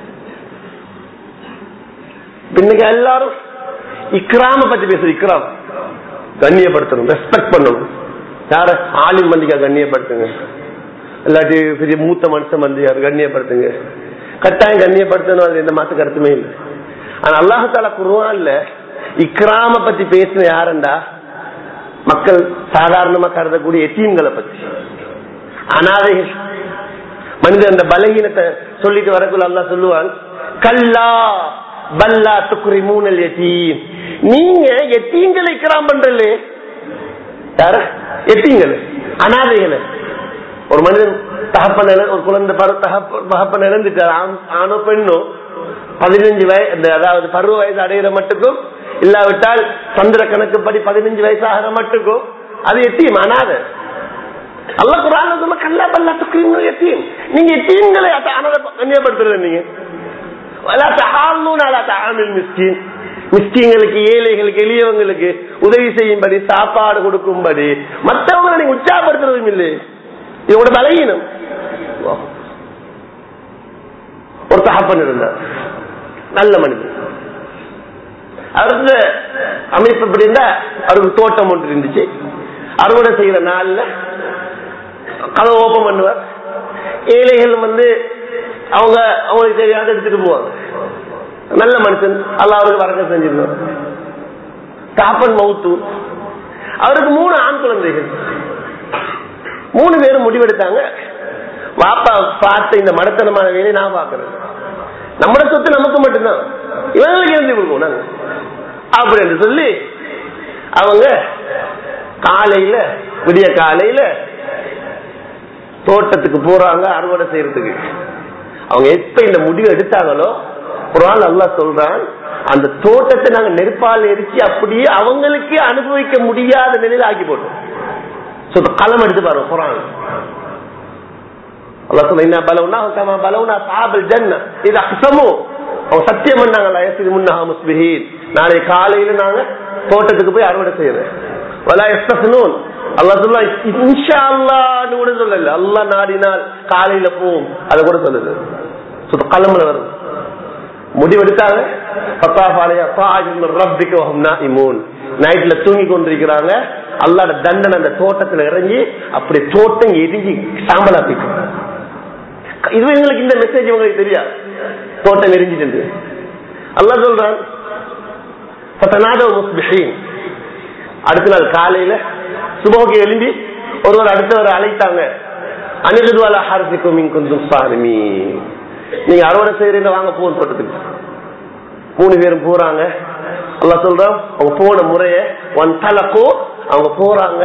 இன்னைக்கு எல்லாரும் இக்ராம பத்தி பேசுற இக்ராம் கண்ணியப்படுத்தணும் ரெஸ்பெக்ட் பண்ணணும் யார ஆலிம் மந்திக்கா கண்ணியப்படுத்துங்க இல்லாட்டி பெரிய மூத்த மனுஷன் மந்தியார் கண்ணியப்படுத்துங்க கட்டாயம் கண்ணியப்படுத்தணும் அது எந்த மாத்து கருத்துமே இல்லை ஆனா அல்லாஹால குருவான்ல இக்ராம பத்தி பேசின யாருண்டா மக்கள் சாதாரணமா கருதக்கூடிய எத்தீம்களை பத்தி அனாதைகள் மனிதன் அந்த பலகீனத்தை சொல்லிட்டு வரக்குள்ள அல்லா சொல்லுவான் கல்லா பல்லா துக்குரி மூனல் எத்தீம் நீங்க எத்தீங்களை இக்ராம் பண்றலே யார எத்தீங்கள் அனாதைகளை ஒரு மனிதன் தகப்பன் ஒரு குழந்தை தகப்பன் இழந்துட்டார் ஆணோ பெண்ணோ பதினஞ்சு வயசு அந்த அதாவது பருவ வயசு அடைகிற மட்டுக்கும் இல்லாவிட்டால் சந்திர கணக்குப்படி பதினஞ்சு வயசு ஆகிற மட்டுக்கும் அது எத்தியும் அனாத அல்ல குரான் சொல்ல கல்லா பல்லா துக்குறீங்க எத்தியும் நீங்க எத்தியங்களை அனாத கண்ணியப்படுத்துறது நீங்க மிஸ்கிங்களுக்கு ஏழைகளுக்கு எளியவங்களுக்கு உதவி செய்யும்படி சாப்பாடு கொடுக்கும்படி மற்றவங்களை நீங்க உற்சாகப்படுத்துறதும் இல்லை இதோட பலகீனம் ஒரு தகப்பன் இருந்தார் நல்ல மனிதன் அவருக்கு அமைப்பு எப்படி இருந்தா அவருக்கு தோட்டம் ஒன்று இருந்துச்சு அறுவடை செய்யற நாள்ல கதவை ஓப்பன் பண்ணுவார் ஏழைகள் வந்து அவங்க அவங்களுக்கு தெரியாத எடுத்துட்டு போவாங்க நல்ல மனுஷன் அல்ல அவருக்கு வரக்க செஞ்சிருந்தார் தாப்பன் மவுத்து அவருக்கு மூணு ஆண் குழந்தைகள் மூணு பேரும் முடிவெடுத்தாங்க வாப்பா பார்த்த இந்த மடத்தனமான வேலையை நான் பாக்குறேன் நம்மட சொத்து நமக்கு மட்டும்தான் இவங்களுக்கு எழுதி கொடுப்போம் நாங்க அப்படின்னு சொல்லி அவங்க காலையில விடிய காலையில தோட்டத்துக்கு போறாங்க அறுவடை செய்யறதுக்கு அவங்க எப்ப இந்த முடிவு எடுத்தாங்களோ குரான் நல்லா சொல்றான் அந்த தோட்டத்தை நாங்க நெருப்பால் எரிச்சு அப்படியே அவங்களுக்கு அனுபவிக்க முடியாத நிலையில ஆக்கி போட்டோம் களம் எடுத்து பாருங்க குரான் அல்லா சொல்ல என்ன பலவுனா கமா பலவுனா சாபல் ஜன்ன இது அசமோ அவங்க சத்தியம் பண்ணாங்க வயசுக்கு முன்னாக முஸ்பிஹீன் நாளை காலையில நாங்க தோட்டத்துக்கு போய் அறுவடை செய்யறேன் வலா எஸ்தனூன் அல்லா சொல்ல இன்ஷா அல்லான்னு கூட சொல்லல அல்லா நாடினால் காலையில போவோம் அதை கூட சொல்லுது சுத்த களம்புல வருது முடிவெடுத்தாங்க நைட்ல தூங்கி கொண்டிருக்கிறாங்க அல்லாட தண்டனை அந்த தோட்டத்துல இறங்கி அப்படி தோட்டம் எரிஞ்சு சாம்பலா போயிட்டு இது எங்களுக்கு இந்த மெசேஜ் உங்களுக்கு தெரியாது தோட்டம் எரிஞ்சிட்டு அல்லா சொல்றான் அடுத்த நாள் காலையில சுபோக்கு எழும்பி ஒருவர் அடுத்தவர் அழைத்தாங்க அனிருதுவால ஹாரசிக்கும் கொஞ்சம் சாமி நீங்க அறுவடை செய்யறீங்க வாங்க போன் தோட்டத்துக்கு மூணு பேரும் போறாங்க அல்லா சொல்றோம் அவங்க போன முறைய ஒன் தலக்கோ அவங்க போறாங்க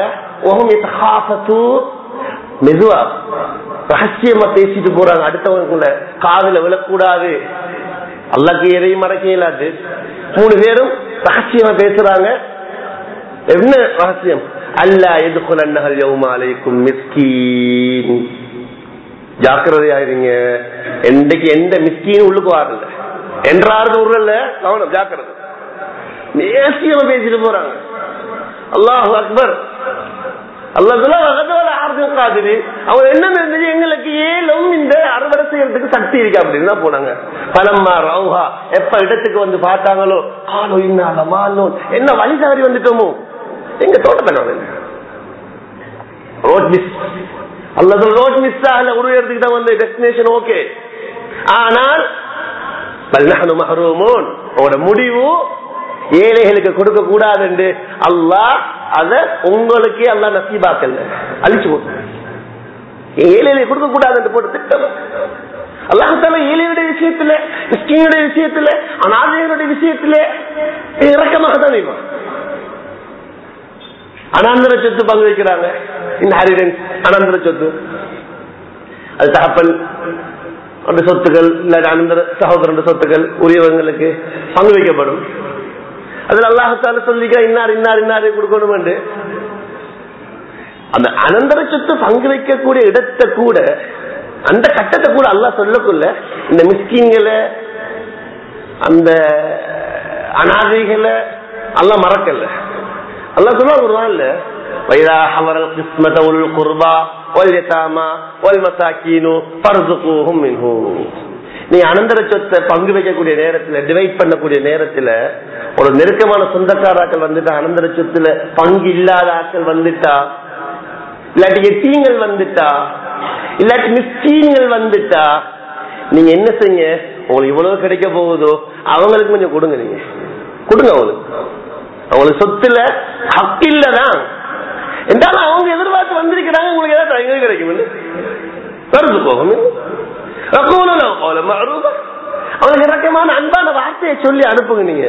மெதுவா ரகசியமா பேசிட்டு போறாங்க அடுத்தவங்க காதுல விழக்கூடாது அல்லாக்கு எதையும் மறக்க இயலாது மூணு பேரும் ரகசியமா பேசுறாங்க என்ன ரகசியம் அல்ல எதுக்குள் அன்னகல் யவுமாலைக்கும் மிஸ்கீன் ஜாக்கிரதையாயிருங்க என்னைக்கு எந்த மிஸ்கீன் உள்ளுக்கு வரல என்றாவது ஊர்ல கவனம் ஜாக்கிரதை நேசியமா பேசிட்டு போறாங்க அல்லாஹ் அக்பர் அவங்க என்ன இருந்தது எங்களுக்கு ஏலும் இந்த அறுவடை செய்யறதுக்கு சக்தி இருக்கு அப்படின்னு தான் போனாங்க பலம்மா ரவுஹா எப்ப இடத்துக்கு வந்து பார்த்தாங்களோ காலோ இன்னால மாலோ என்ன வழி தவறி வந்துட்டோமோ எங்க தோட்டத்தை ரோட் மிஸ் அல்லது ரோட் மிஸ் ஆகல உருவத்துக்கு தான் வந்து டெஸ்டினேஷன் ஓகே ஆனால் மஹரூமோன் உங்களோட முடிவு ஏழைகளுக்கு கொடுக்க கூடாது என்று அல்லாஹ் அத உங்களுக்கே அல்லா நசீபாக்கல்ல அழிச்சு ஏழைகளை கொடுக்க கூடாது என்று போட்டு திட்டம் அல்லாஹால ஏழையுடைய விஷயத்துல கிறிஸ்டியனுடைய விஷயத்துல அநாதையனுடைய விஷயத்துல இறக்கமாக தான் வைப்பான் அனாந்திர சொத்து பங்கு வைக்கிறாங்க இன்ஹாரிடன்ஸ் அனந்தர சொத்து அது தகப்பன் அந்த சொத்துக்கள் இல்ல அனந்தர சகோதரன் சொத்துக்கள் உரியவங்களுக்கு பங்கு வைக்கப்படும் அதுல அல்லாஹால சொல்லிக்க இன்னார் இன்னார் இன்னாரை கொடுக்கணும் என்று அந்த அனந்தர சொத்து பங்கு வைக்கக்கூடிய இடத்தை கூட அந்த கட்டத்தை கூட அல்லா சொல்லக்குள்ள இந்த மிஸ்கின்களை அந்த அனாதைகளை அல்ல மறக்கல அல்லா சொல்ல ஒரு நாள் வைதா ஹவரல் கிஸ்மத உல் குர்பா வல் யதாமா வல் மசாக்கீனு பர்சுகூஹும் மின்ஹு நீ அனந்தர சொத்தை பங்கு வைக்கக்கூடிய நேரத்துல டிவைட் பண்ணக்கூடிய நேரத்துல ஒரு நெருக்கமான சொந்தக்காராக்கள் வந்துட்டா அனந்தர சொத்துல பங்கு இல்லாத ஆட்கள் வந்துட்டா இல்லாட்டி எத்தீங்கள் வந்துட்டா இல்லாட்டி மிஸ்கீன்கள் வந்துட்டா நீங்க என்ன செய்ய உங்களுக்கு இவ்வளவு கிடைக்க போகுதோ அவங்களுக்கு கொஞ்சம் கொடுங்க நீங்க கொடுங்க அவங்களுக்கு அவங்களுக்கு சொத்துல ஹக்கு இல்லதான் என்றாலும் அவங்க எதிர்பார்த்து வந்திருக்கிறாங்க உங்களுக்கு ஏதாவது எங்க கிடைக்கும் வருது போகும் அவங்களுக்கு இறக்கமான அன்பான வார்த்தையை சொல்லி அனுப்புங்க நீங்க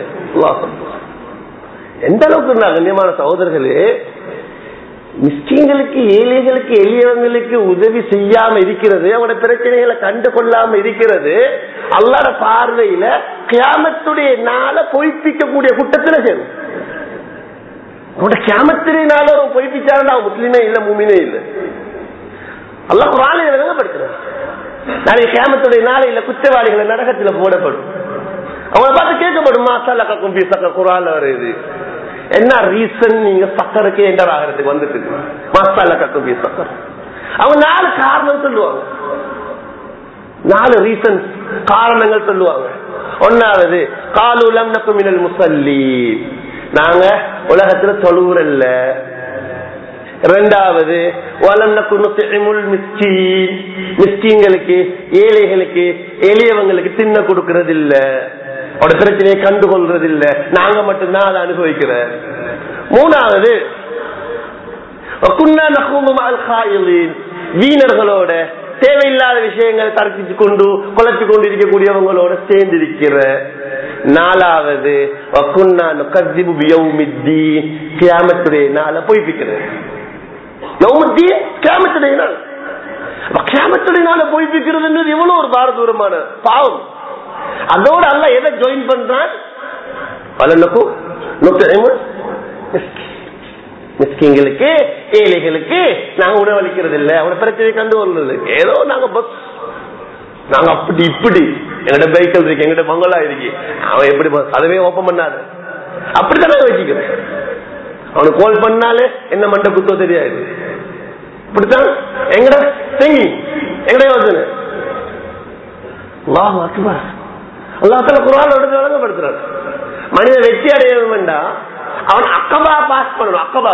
எந்த அளவுக்கு கண்ணியமான சகோதரர்களே மிஸ்கிங்களுக்கு ஏழைகளுக்கு எளியவங்களுக்கு உதவி செய்யாம இருக்கிறது அவங்களோட பிரச்சனைகளை கண்டு கொள்ளாம இருக்கிறது அல்லாத பார்வையில கியாமத்துடைய நாள பொய்ப்பிக்கக்கூடிய குட்டத்துல சேரும் உங்களோட கியாமத்துடைய நாள அவன் பொய்ப்பிச்சாருன்னா அவன் முஸ்லீமே இல்ல மூமினே இல்ல அல்ல குரானை விளங்கப்படுத்துறான் நாளைக்கு கியாமத்துடைய நாளையில குற்றவாளிகளை நரகத்துல போடப்படும் அவங்கள பார்த்து கேட்கப்படும் மாசாலா கக்கும் பீசக்க குரான் வருது என்ன ரீசன் நீங்க சக்கருக்கு என்டர் ஆகிறதுக்கு வந்துட்டு மசாலா கக்கும் பீசக்கர் அவங்க நாலு காரணம் சொல்லுவாங்க நாலு ரீசன் காரணங்கள் சொல்லுவாங்க ஒன்னாவது காலுலம் நக்குமினல் முசல்லி நாங்க உலகத்துல தொழுவுறல்ல ரெண்டாவது மிஸ்கீன்களுக்கு ஏழைகளுக்கு எளியவங்களுக்கு தின்ன கொடுக்கறது இல்ல அவட பிரச்சனையை கண்டுகொள்றது இல்ல நாங்க மட்டும்தான் அதை அனுபவிக்கிற மூணாவது வீணர்களோட தேவையில்லாத விஷயங்கள் தரப்பிச்சு கொண்டு குலைச்சு கொண்டு இருக்கக்கூடியவங்களோட சேர்ந்து இருக்கிற நாலாவது கியாமத்துடைய நாள பொய்ப்பிக்கிறது கியாமத்துடைய நாள் கியாமத்துடைய நாள பொய்ப்பிக்கிறது எவ்வளவு ஒரு பாரதூரமான பாவம் அதோட அல்ல எதை ஜாயின் பண்றான் பலனுக்கும் மிஸ்கிங்களுக்கு ஏழைகளுக்கு நாங்க உணவளிக்கிறது இல்ல அவனை பிரச்சனை கண்டு வருது ஏதோ நாங்க பஸ் நாங்க அப்படி இப்படி எங்கட பைக்கல் இருக்கு எங்கட பங்களா இருக்கு அவன் எப்படி அதுவே ஓப்பன் பண்ணாது அப்படித்தான் வச்சுக்கிறேன் அவனுக்கு கால் பண்ணாலே என்ன மண்ட குத்தோ தெரியாது இப்படித்தான் எங்கட செங்கி எங்கட யோசனை அல்லாஹ் அக்பர் அல்லாஹால குரான் எடுத்து வழங்கப்படுத்துறாரு மனிதன் வெற்றி அடைய வேண்டாம் அவன் அக்கபா பாஸ் பண்ணணும் அக்கபா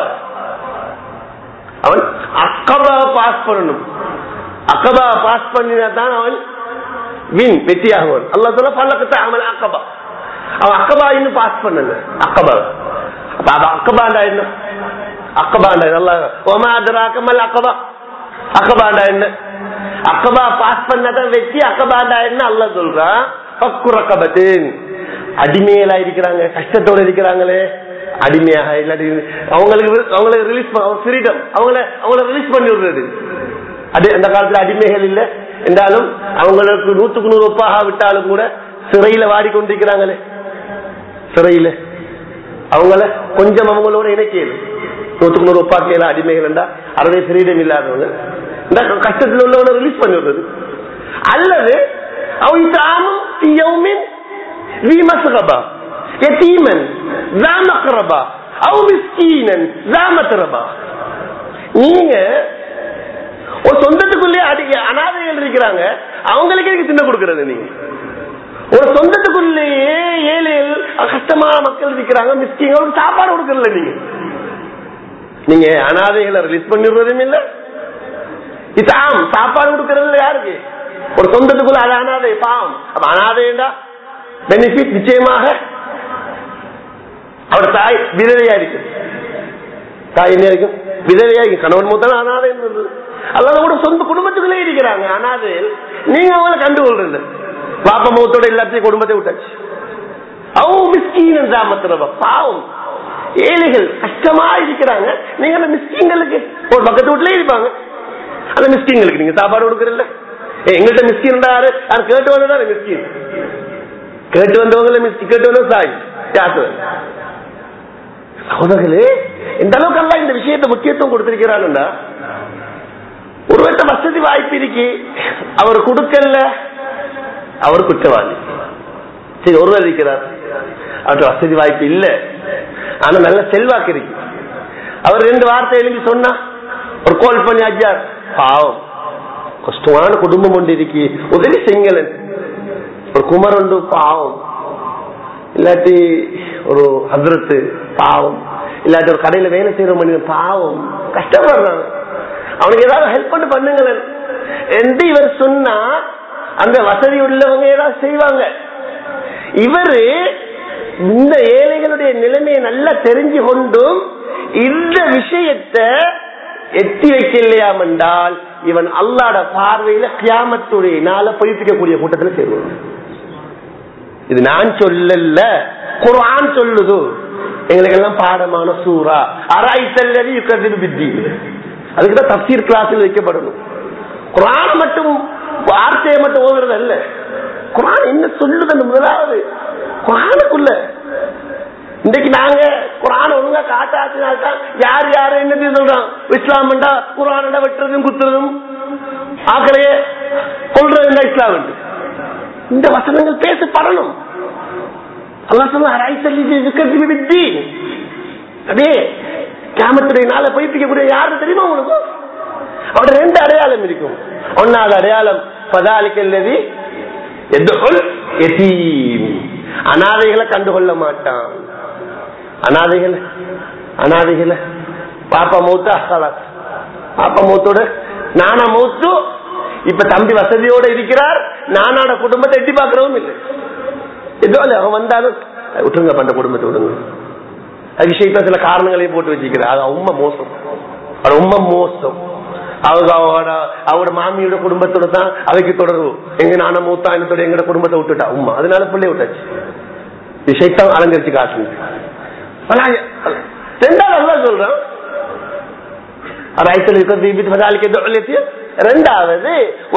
அவன் அக்கபா பாஸ் பண்ணணும் அக்கபா பாஸ் பண்ணினா தான் அவன் வின் வெற்றி ஆகுவான் அல்லா சொல்ல பல்லக்கத்தை அவன் அக்கபா அவன் அக்கபா இன்னும் பாஸ் பண்ணல அக்கபா அப்ப அக்கபாண்டா என்ன அக்கபாண்டா நல்லா ஒமாதராக்கமல் அக்கபா அக்கபாண்டா என்ன அக்கபா பாஸ் பண்ணதான் வெற்றி அக்கபாண்டா என்ன அல்ல சொல்றான் பக்குரக்கபத்தின் அடிமையிலா இருக்கிறாங்க கஷ்டத்தோட இருக்கிறாங்களே அடிமையாக இல்லாட்டி அவங்களுக்கு அவங்களுக்கு ரிலீஸ் ஃப்ரீடம் அவங்கள அவங்கள ரிலீஸ் பண்ணி விடுறது அது அந்த காலத்துல அடிமைகள் இல்ல என்றாலும் அவங்களுக்கு நூத்துக்கு நூறு ஒப்பாக விட்டாலும் கூட சிறையில வாடிக்கொண்டிருக்கிறாங்களே சிறையில அவங்கள கொஞ்சம் அவங்களோட இணைக்கல நூத்துக்கு நூறு ஒப்பாக்கையில அடிமைகள் என்றா அறவே ஃப்ரீடம் இல்லாதவங்க இந்த கஷ்டத்தில் உள்ளவனை ரிலீஸ் பண்ணி விடுறது அல்லது அவங்க தாமும் யௌமின் ذي مسغبة يتيما ذا مقربة أو مسكينا ذا متربة நீங்க ஒரு சொந்தத்துக்குள்ளே அடி அனாதைகள் இருக்கிறாங்க அவங்களுக்கு எதுக்கு தின்ன கொடுக்கறது நீங்க ஒரு சொந்தத்துக்குள்ளேயே ஏழைகள் கஷ்டமான மக்கள் இருக்கிறாங்க மிஸ்கிங்க சாப்பாடு கொடுக்கறல நீங்க நீங்க அனாதைகளை ரிலீஸ் பண்ணிடுறதும் இல்ல இதாம் சாப்பாடு கொடுக்கறது யாருக்கு ஒரு சொந்தத்துக்குள்ள அது அனாதை பாவம் அப்ப அனாதைண்டா பெனிஃபிட் நிச்சயமாக அவர் தாய் விதவையா இருக்கு தாய் என்ன இருக்கும் விதவையா இருக்கு கணவன் மூத்தான அனாதை அல்லாத கூட சொந்த குடும்பத்துக்குள்ளே இருக்கிறாங்க அனாதையில் நீங்க அவங்கள கண்டுகொள்றது பாப்ப முகத்தோட எல்லாத்தையும் குடும்பத்தை விட்டாச்சு அவங்க மிஸ்கீன் கிராமத்துல பாவம் ஏழைகள் கஷ்டமா இருக்கிறாங்க நீங்க அந்த மிஸ்கீன்களுக்கு ஒரு பக்கத்து வீட்டுல இருப்பாங்க அந்த மிஸ்கீன்களுக்கு நீங்க சாப்பாடு கொடுக்கறதில்ல எங்கள்கிட்ட மிஸ்கின் யாரு கேட்டு வந்ததான மிஸ்கின் கேட்டு வந்தவங்கள மிஸ்கி கேட்டு வந்த சாய் யாத்து சகோதரர்களே இந்த அளவுக்கு எல்லாம் இந்த விஷயத்தை முக்கியத்துவம் கொடுத்திருக்கிறான்டா ஒருவர்கிட்ட வசதி வாய்ப்பு இருக்கு அவர் கொடுக்கல அவர் குற்றவாளி சரி ஒருவர் இருக்கிறார் அவருக்கு வசதி வாய்ப்பு இல்ல ஆனா நல்ல செல்வாக்கு இருக்கு அவர் ரெண்டு வார்த்தை எழுதி சொன்னா ஒரு கோல் பண்ணி அஜார் பாவம் கஷ்டமான குடும்பம் ஒன்று இருக்கு உதவி செங்கலன் ஒரு குமர் உண்டு பாவம் இல்லாட்டி ஒரு ஹசரத்து பாவம் இல்லாட்டி ஒரு கடையில வேலை செய்யற மனிதன் பாவம் கஷ்டப்படுறான் அவனுக்கு ஏதாவது ஹெல்ப் பண்ணி பண்ணுங்களேன் என்று இவர் சொன்னா அந்த வசதி உள்ளவங்க ஏதாவது செய்வாங்க இவரு இந்த ஏழைகளுடைய நிலைமையை நல்லா தெரிஞ்சு கொண்டும் இந்த விஷயத்தை எட்டி வைக்கலையாம் என்றால் இவன் அல்லாட பார்வையில கியாமத்துடைய நாள பொய்ப்பிக்கக்கூடிய கூட்டத்தில் சேருவான் இது நான் சொல்லல குரான் சொல்லுது எங்களுக்கு எல்லாம் பாடமான சூறா அராய் செல்லவி யுக்கதிர் பித்தி அதுக்குதான் தப்சீர் கிளாஸில் வைக்கப்படணும் குரான் மட்டும் வார்த்தையை மட்டும் ஓதுறது அல்ல குரான் என்ன சொல்லுது முதலாவது குரானுக்குள்ள இன்னைக்கு நாங்க குரான் ஒழுங்கா காட்டாத்தினால்தான் யார் யாரு என்ன சொல்றான் இஸ்லாம்டா குரான் வெட்டுறதும் குத்துறதும் ஆக்களையே கொள்றதுண்டா இஸ்லாம் இந்த வசனங்கள் பேசப்படணும் அல்லா சொல்ல அதே கிராமத்துடைய நாளை பொய்ப்பிக்கக்கூடிய யாரு தெரியுமா உங்களுக்கு அவட ரெண்டு அடையாளம் இருக்கும் ஒன்னாவது அடையாளம் பதாலிக்கல்லதி எதுகொள் எதீம் அனாதைகளை கண்டுகொள்ள மாட்டான் அனாதைகள் அனாதைகளை பாப்பா மூத்தா பாப்பா மூத்தோட நானா மூத்து இப்ப தம்பி வசதியோட இருக்கிறார் நானாட குடும்பத்தை எட்டி பாக்குறவும் இல்லை ஏதோ அவன் வந்தாலும் விட்டுருங்க பண்ற குடும்பத்தை விடுங்க அது விஷயத்த சில காரணங்களையும் போட்டு வச்சுக்கிறார் அது உண்மை மோசம் அது உண்மை மோசம் அவங்க அவட அவட மாமியோட குடும்பத்தோட தான் அவைக்கு தொடர்பு எங்க நான மூத்தா என்னத்தோட எங்கட குடும்பத்தை விட்டுட்டா உண்மை அதனால பிள்ளை விட்டாச்சு விஷயத்தான் அலங்கரிச்சு காட்டுங்க ரெண்டாவது அல்லா சொல்றான் ரெண்டாவது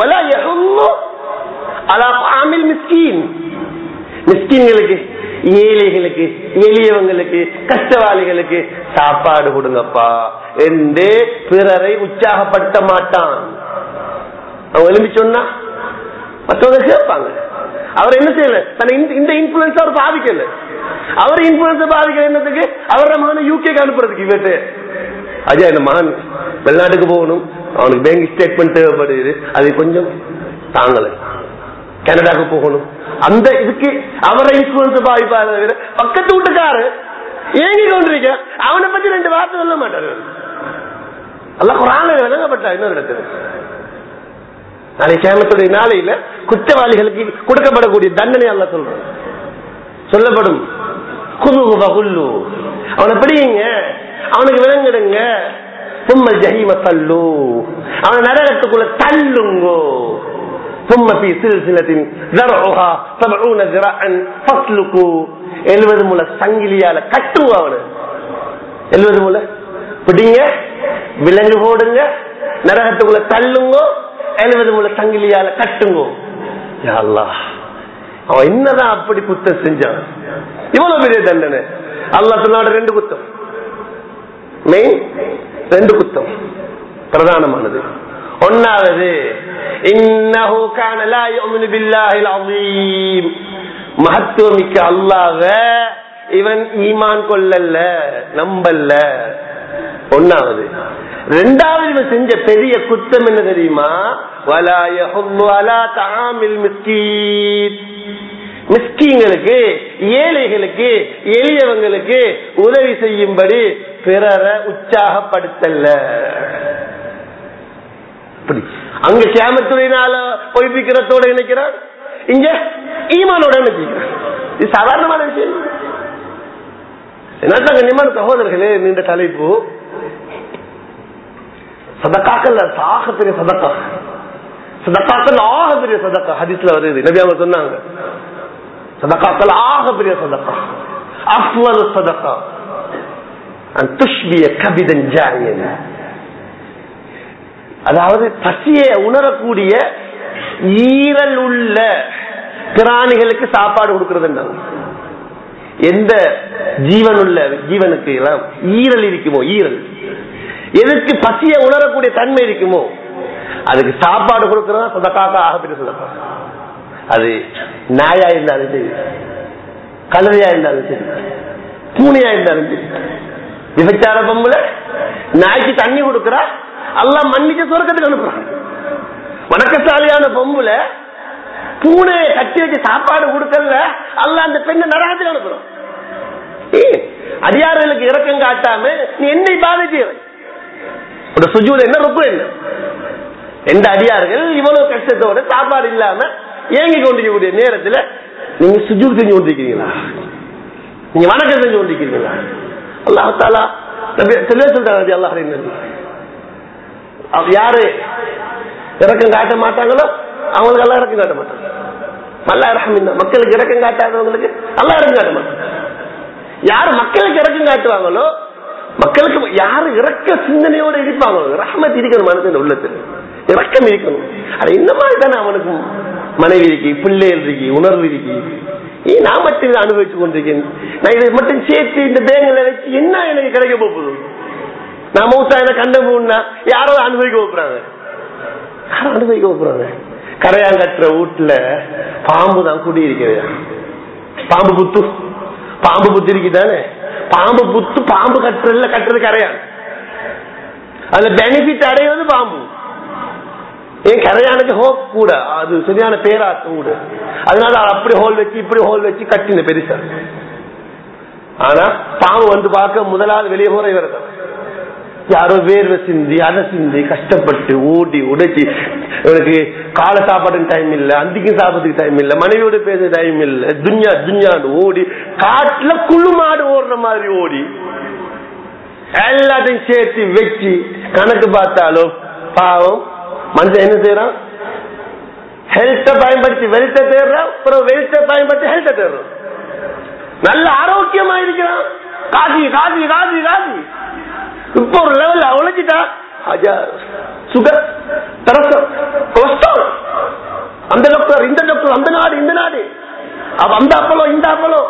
மிஸ்கின்களுக்கு ஏழைகளுக்கு எளியவங்களுக்கு கஷ்டவாளிகளுக்கு சாப்பாடு கொடுங்கப்பா என்று பிறரை உற்சாகப்படுத்த மாட்டான் அவன் எழுப்பி சொன்னா மற்றவங்க கேட்பாங்க அவர் என்ன செய்யல தன்னை இந்த இன்ஃபுளுன்ஸ் அவர் பாதிக்கல அவர் இன்ஃபுளுன்ஸ் பாதிக்கல என்னதுக்கு அவரோட மகனை யூகேக்கு அனுப்புறதுக்கு இவர்கிட்ட அஜா இந்த மகன் வெளிநாட்டுக்கு போகணும் அவனுக்கு பேங்க் ஸ்டேட்மெண்ட் தேவைப்படுது அது கொஞ்சம் தாங்கலை கனடாக்கு போகணும் அந்த இதுக்கு அவரை இன்ஃபுளுன்ஸ் பாதிப்பாத விட பக்கத்து வீட்டுக்காரு ஏங்கி கொண்டிருக்க அவனை பத்தி ரெண்டு வார்த்தை சொல்ல மாட்டாரு அல்ல குரான விளங்கப்பட்டா இன்னொரு இடத்துல நாளை கேமத்துடைய நாளையில குற்றவாளிகளுக்கு கொடுக்கப்படக்கூடிய தண்டனை அல்ல சொல்றோம் சொல்லப்படும் குது குல்லு அவனை பிடிங்க அவனுக்கு விளங்கிடுங்க சும்ம ஜஹீம தள்ளு அவனை நரகத்துக்குள்ள தள்ளுங்கோ ثم في سلسلة ذرعها سبعون ذراعا فاسلكوا எழுபது முல சங்கிலியால கட்டுவோம் அவனு எழுபது முல பிடிங்க விலங்கு போடுங்க நரகத்துக்குள்ள தள்ளுங்க எழுபது முல சங்கிலியால கட்டுங்க அல்லாஹ் அவன் என்னதான் அப்படி குத்தம் செஞ்சான் இவ்வளவு பெரிய தண்டனை அல்லா சொன்னாட ரெண்டு குத்தம் மெயின் ரெண்டு குத்தம் பிரதானமானது ஒன்னாவது இன்னஹு கான லா யுமினு பில்லாஹில் அஸீம் மகத்துவமிக்க அல்லாஹ்வ இவன் ஈமான் கொள்ளல்ல நம்பல்ல ஒன்னாவது ரெண்டாவது இவன் செஞ்ச பெரிய குத்தம் என்ன தெரியுமா வலா யஹுல்லு அலா தஆமில் மிஸ்கீன் மிஸ்கீங்களுக்கு ஏழைகளுக்கு எளியவங்களுக்கு உதவி செய்யும்படி பிறரை உற்சாகப்படுத்தல அப்படி அங்க கேமத்துறையினால பொய்ப்பிக்கிறதோட நினைக்கிறான் இங்க ஈமானோட நினைக்கிறான் இது சாதாரணமான விஷயம் என்ன கண்ணியமான சகோதரர்களே நீண்ட தலைப்பு சதக்காக்கள் ஆக பெரிய சதக்கா சதக்காக்கள் ஆக பெரிய சதக்கா ஹதீஸ்ல வருது நபி அவங்க சொன்னாங்க சதக்காக்கள் ஆக பெரிய சதக்கா அஃவல் சதக்கா துஷ்பிய கபிதன் ஜாயன் அதாவது பசியை உணரக்கூடிய ஈரல் உள்ள பிராணிகளுக்கு சாப்பாடு கொடுக்கறது எந்த ஜீவனுள்ள ஜீவனுக்கு எல்லாம் ஈரல் இருக்குமோ ஈரல் எதுக்கு பசிய உணரக்கூடிய தன்மை இருக்குமோ அதுக்கு சாப்பாடு கொடுக்கறதா சொந்தக்காக ஆகப்பட்டு சொல்லப்படும் அது நாயா இருந்தாலும் சரி கலவையா இருந்தாலும் சரி பூனையா இருந்தாலும் சரி விபச்சார பொம்புல நாய்க்கு தண்ணி கொடுக்கறா எல்லாம் மன்னிச்சு சொர்க்கத்துக்கு அனுப்புறான் வணக்கசாலியான பொம்புல பூனையை கட்டி வச்சு சாப்பாடு கொடுக்கல அல்ல அந்த பெண்ணை நரகத்துக்கு அனுப்புறோம் ஏய், அடியார்களுக்கு இறக்கம் காட்டாம நீ என்னை பாதிச்சவன் ஒரு சுஜூல என்ன ருக்கு என்ன எந்த அடியார்கள் இவ்வளவு கஷ்டத்தோட சாப்பாடு இல்லாம ஏங்கி கொண்டிருக்கக்கூடிய நேரத்துல நீங்க சுஜூல் செஞ்சு கொண்டிருக்கிறீங்களா நீங்க வணக்கம் செஞ்சு கொண்டிருக்கிறீங்களா அல்லாஹாலா தெளிவா சொல்றாங்க அல்லாஹ் அவ யாரு இறக்கம் காட்ட மாட்டாங்களோ அவங்களுக்கு எல்லாம் இறக்கம் காட்ட மாட்டாங்க நல்லா இறக்கம் மக்களுக்கு இறக்கம் காட்டாதவங்களுக்கு நல்லா இறக்கம் காட்ட மாட்டாங்க யாரு மக்களுக்கு இறக்கம் காட்டுவாங்களோ மக்களுக்கு யாரு இறக்க சிந்தனையோட இருப்பாங்களோ ரஹமத் இருக்கணும் மனதின் உள்ளத்தில் இறக்கம் இருக்கணும் அது இந்த மாதிரி தானே அவனுக்கு மனைவி இருக்கு பிள்ளைகள் இருக்கு உணர்வு இருக்கு ஏ, நான் மட்டும் இதை அனுபவிச்சு கொண்டிருக்கேன் நான் இதை மட்டும் சேர்த்து இந்த பேங்கில வச்சு என்ன எனக்கு கிடைக்க போகுது நான் மௌசா என்ன கண்ட போனா யாரோ அனுபவிக்க போறாங்க யாரும் அனுபவிக்க போறாங்க கரையாங்கட்டுற வீட்டுல பாம்பு தான் குடி இருக்கிறது பாம்பு புத்து பாம்பு புத்து இருக்குதானே பாம்பு புத்து பாம்பு கட்டுறதுல கட்டுறது கரையான் அதுல பெனிஃபிட் அடைவது பாம்பு ஏன் கரையானுக்கு ஹோப் கூட அது சரியான பேராட்டம் கூட அதனால அது அப்படி ஹோல் வச்சு இப்படி ஹோல் வச்சு கட்டின பெருசா ஆனா பாம்பு வந்து பார்க்க முதலாவது வெளியே போற இவர் தான் யாரோ வேர்வை சிந்தி அதை சிந்தி கஷ்டப்பட்டு ஓடி உடைச்சி இவனுக்கு காலை சாப்பாடுக்கு டைம் இல்ல அந்திக்கு சாப்பிட்றதுக்கு டைம் இல்ல மனைவியோட பேச டைம் இல்ல துன்யா துன்யான்னு ஓடி காட்டுல குழு மாடு ஓடுற மாதிரி ஓடி எல்லாத்தையும் சேர்த்து வச்சு கணக்கு பார்த்தாலும் பாவம் மனுஷன் என்ன செய்யறான் ஹெல்த்த பயன்படுத்தி வெல்த்த தேடுறான் அப்புறம் வெல்த்த பயன்படுத்தி ஹெல்த்த தேடுறான் நல்ல ஆரோக்கியமா இருக்கிறான் காசி காசி காசி காசி இப்ப ஒரு லெவல்ல உழைச்சிட்டா சுகர் தரசம் கொலஸ்ட்ரால் அந்த டாக்டர் இந்த டாக்டர் அந்த நாடு இந்த நாடு அப்ப அந்த அப்பளம் இந்த அப்பளம்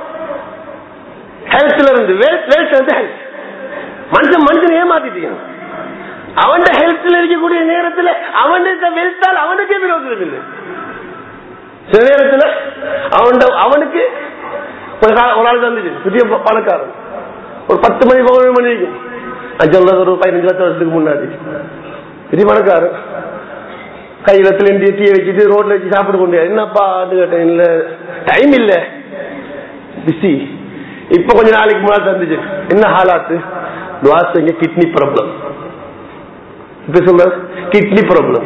ஹெல்த்ல இருந்து வெல்த் வெல்த் வந்து ஹெல்த் மனுஷன் மனுஷன் ஏமாத்திட்டீங்க அவன் ஹெல்த்ல இருக்கக்கூடிய நேரத்துல அவனுக்கு வெல்த்தால் அவனுக்கே விரோதம் இல்லை சில நேரத்துல அவன் அவனுக்கு ஒரு கா- ஒரு ஆள் வந்துச்சு புதிய ப- பணக்காரன் ஒரு பத்து மணி பதினொரு மணி இருக்கும் நான் சொல்றது ஒரு பதினஞ்சு லட்சம் வருஷத்துக்கு முன்னாடி பெரிய பணக்காரன் கையில சிலிண்டிய டீ வச்சுட்டு ரோட்ல வச்சு சாப்பிட்டு கொண்டு என்னப்பா கேட்டேன் இல்ல டைம் இல்ல பிஸி இப்ப கொஞ்ச நாளைக்கு முன்னாடி தந்துச்சு என்ன ஹாலாத்து துவாசங்க கிட்னி ப்ராப்ளம் இப்ப சொல்ற கிட்னி ப்ராப்ளம்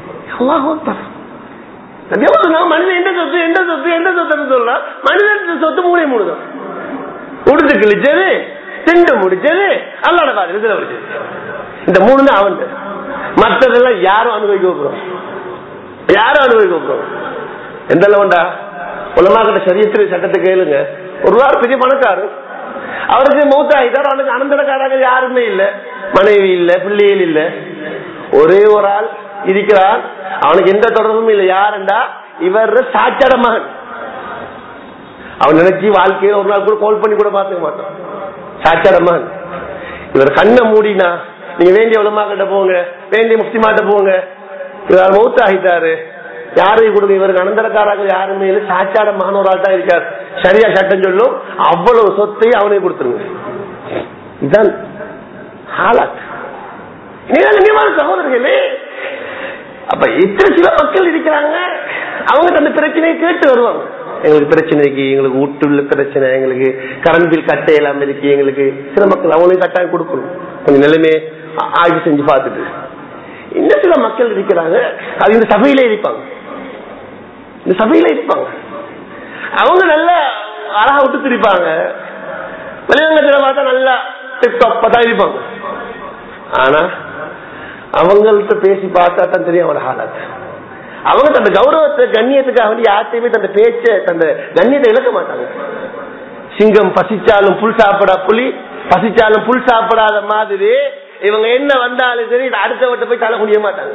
மனிதன் எந்த சொத்து எந்த சொத்து எந்த சொத்துன்னு சொல்லலாம் மனிதன் சொத்து மூணே மூணு தான் உடுத்து கிழிச்சது திண்டு முடிச்சது அல்லாட காதல் இதுல முடிச்சது இந்த மூணு தான் அவன் மற்றதெல்லாம் யாரும் அனுபவிக்க போறோம் யாரும் அனுபவிக்க போறோம் எந்த லெவன்டா உலமாக்கிட்ட சரியத்திரி சட்டத்தை கேளுங்க ஒரு வாரம் பெரிய பணக்காரு அவருக்கு மௌத்தாகிட்டார் அவனுக்கு அனந்தரக்காரங்க யாருமே இல்ல மனைவி இல்ல பிள்ளைகள் இல்ல ஒரே ஒரு ஆள் இருக்கிறார் அவனுக்கு எந்த தொடர்பும் இல்லை யாருண்டா இவர் சாச்சாட மகன் அவன் நினைச்சு வாழ்க்கையில ஒரு நாள் கூட கால் பண்ணி கூட பார்த்துக்க மாட்டான் சாச்சாட மகன் இவர் கண்ணை மூடினா நீங்க வேண்டிய உலமா கிட்ட போங்க வேண்டிய முஸ்லிமாட்ட போங்க இவர் மௌத்த ஆகிட்டாரு யாரையும் கொடுங்க இவருக்கு அனந்தரக்காரர்கள் யாருமே இல்லை சாச்சாட மகன் ஒரு ஆள் தான் இருக்கார் சரியா சட்டம் சொல்லும் அவ்வளவு சொத்தையும் அவனே கொடுத்துருங்க இதுதான் ஹாலாத் கண்ணியமான சகோதரர்களே அப்ப இத்தனை சில மக்கள் இருக்கிறாங்க அவங்க அந்த பிரச்சனையை கேட்டு வருவாங்க எங்களுக்கு பிரச்சனைக்கு எங்களுக்கு வீட்டுள்ள பிரச்சனை எங்களுக்கு கரண்ட் பில் கட்ட இல்லாம இருக்கு எங்களுக்கு சில மக்கள் அவங்களையும் கட்டாயம் கொடுக்கணும் கொஞ்சம் நிலைமையை ஆ- ஆய்வு செஞ்சு பார்த்துட்டு இன்னும் சில மக்கள் இருக்கிறாங்க அது இந்த சபையில இருப்பாங்க இந்த சபையில இருப்பாங்க அவங்க நல்ல அழகா விட்டு திரிப்பாங்க வெளியங்கத்துல பார்த்தா நல்லா டிப்டாப் தான் இருப்பாங்க ஆனா அவங்கள்ட்ட பேசி பார்த்தா தான் தெரியும் அவங்களோட ஹாலாத் அவங்க தந்த கௌரவத்தை கண்ணியத்துக்காக வேண்டி யார்த்தையுமே தந்த பேச்ச தந்த கண்ணியத்தை இழக்க மாட்டாங்க சிங்கம் பசிச்சாலும் புல் சாப்பிடா புலி பசிச்சாலும் புல் சாப்பிடாத மாதிரி இவங்க என்ன வந்தாலும் சரி அடுத்தவட்ட போய் தலை குனிய மாட்டாங்க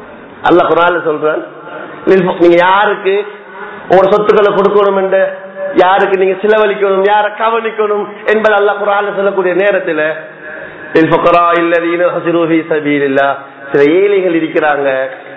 அல்லாஹ் குரான்ல சொல்றான் நீங்க யாருக்கு உங்களோட சொத்துக்களை கொடுக்கணும் என்ற யாருக்கு நீங்க செலவழிக்கணும் யார கவனிக்கணும் என்பது அல்ல குரான் சொல்லக்கூடிய நேரத்துல சில ஏழைகள் இருக்கிறாங்க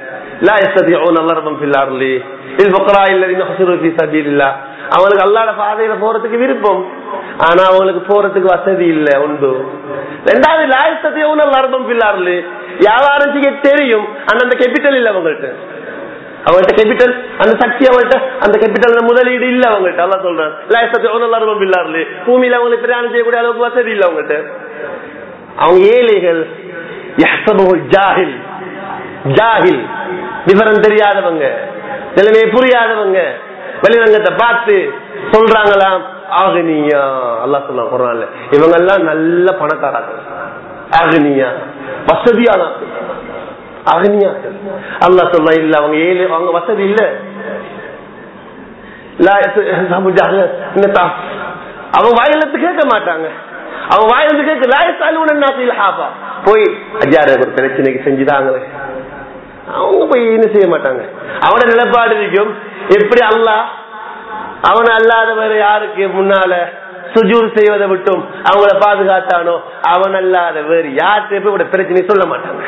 அவங்களுக்கு அல்லாட பாதையில போறதுக்கு விருப்பம் ஆனா அவங்களுக்கு போறதுக்கு வசதி இல்ல உண்டு ரெண்டாவது லாயசத்தையும் நர்மம் பில்லாருல வியாபாரம் செய்ய தெரியும் ஆனா அந்த கேபிட்டல் இல்ல அவங்கள்ட்ட அவங்கள்ட்ட கேபிட்டல் அந்த சக்தி அவங்கள்ட்ட அந்த கேபிட்டல் முதலீடு இல்ல அவங்கள்ட்ட அல்லா சொல்றேன் லாயசத்தையும் நர்மம் பில்லாருல பூமியில அவங்களுக்கு பிரயாணம் செய்யக்கூடிய அளவுக்கு வசதி இல்ல அவங்கள்ட்ட அவங்க ஏழைகள் ஜாகில் ஜாகில் விவரம் தெரியாதவங்க நிலைமையை புரியாதவங்க வெளிரங்கத்தை பார்த்து சொல்றாங்களாம் ஆகனியா அல்லா சொல்ல குரான்ல இவங்க எல்லாம் நல்ல பணக்காராங்க ஆகனியா வசதியான அகனியா அல்லா சொல்ல இல்ல அவங்க ஏழு அவங்க வசதி இல்ல அவங்க வாயிலத்து கேட்க மாட்டாங்க அவங்க வாயிலத்து கேட்க லாயசாலுடன் போய் அஜார ஒரு பிரச்சனைக்கு செஞ்சுதாங்களே அவங்க போய் என்ன செய்ய மாட்டாங்க அவனோட நிலப்பாடு இருக்கும் எப்படி அல்லா அவன் அல்லாதவர் யாருக்கு முன்னால சுஜூர் செய்வதை விட்டும் அவங்கள பாதுகாத்தானோ அவன் அல்லாத வேறு யாருக்கு போய் பிரச்சனை சொல்ல மாட்டாங்க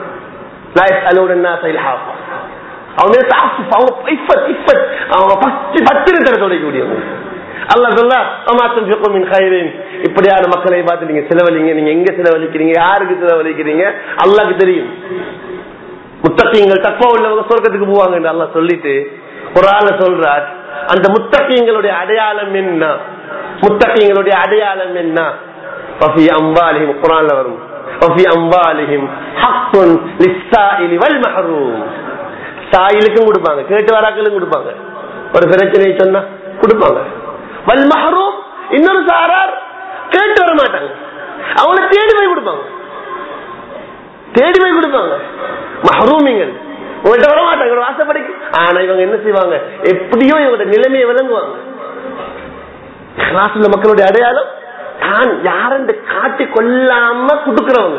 இப்படியான மக்களை பார்த்து நீங்க செலவழிங்க நீங்க எங்க செலவழிக்கிறீங்க யாருக்கு செலவழிக்கிறீங்க அல்லாக்கு தெரியும் முத்தக்கியங்கள் தப்பா உள்ளவங்க சொர்க்கத்துக்கு போவாங்க என்று அல்லா சொல்லிட்டு ஒரு ஆள சொல்றார் அந்த முத்தக்கியங்களுடைய அடையாளம் என்ன முத்தக்கியங்களுடைய அடையாளம் என்ன பஃபி அம்பாலிஹிம் குரான்ல வரும் பஃபி அம்பாலிஹிம் ஹக்குன் லிஸ்ஸாயிலி வல் மஹரூம் சாயிலுக்கும் கொடுப்பாங்க கேட்டு வராக்களும் கொடுப்பாங்க ஒரு பிரச்சனை சொன்னா கொடுப்பாங்க வல் மஹரூம் இன்னொரு சாரார் கேட்டு வர மாட்டாங்க அவங்கள தேடி போய் கொடுப்பாங்க தேடி போய் கொடுப்பாங்க மஹரூமிங்கள் உங்கள்கிட்ட வர மாட்டாங்க வாசப்படிக்கு ஆனா இவங்க என்ன செய்வாங்க எப்படியோ இவங்க நிலைமையை விளங்குவாங்க கிளாஸ்ல மக்களுடைய அடையாளம் தான் யாரென்று காட்டி கொள்ளாம கொடுக்கிறவங்க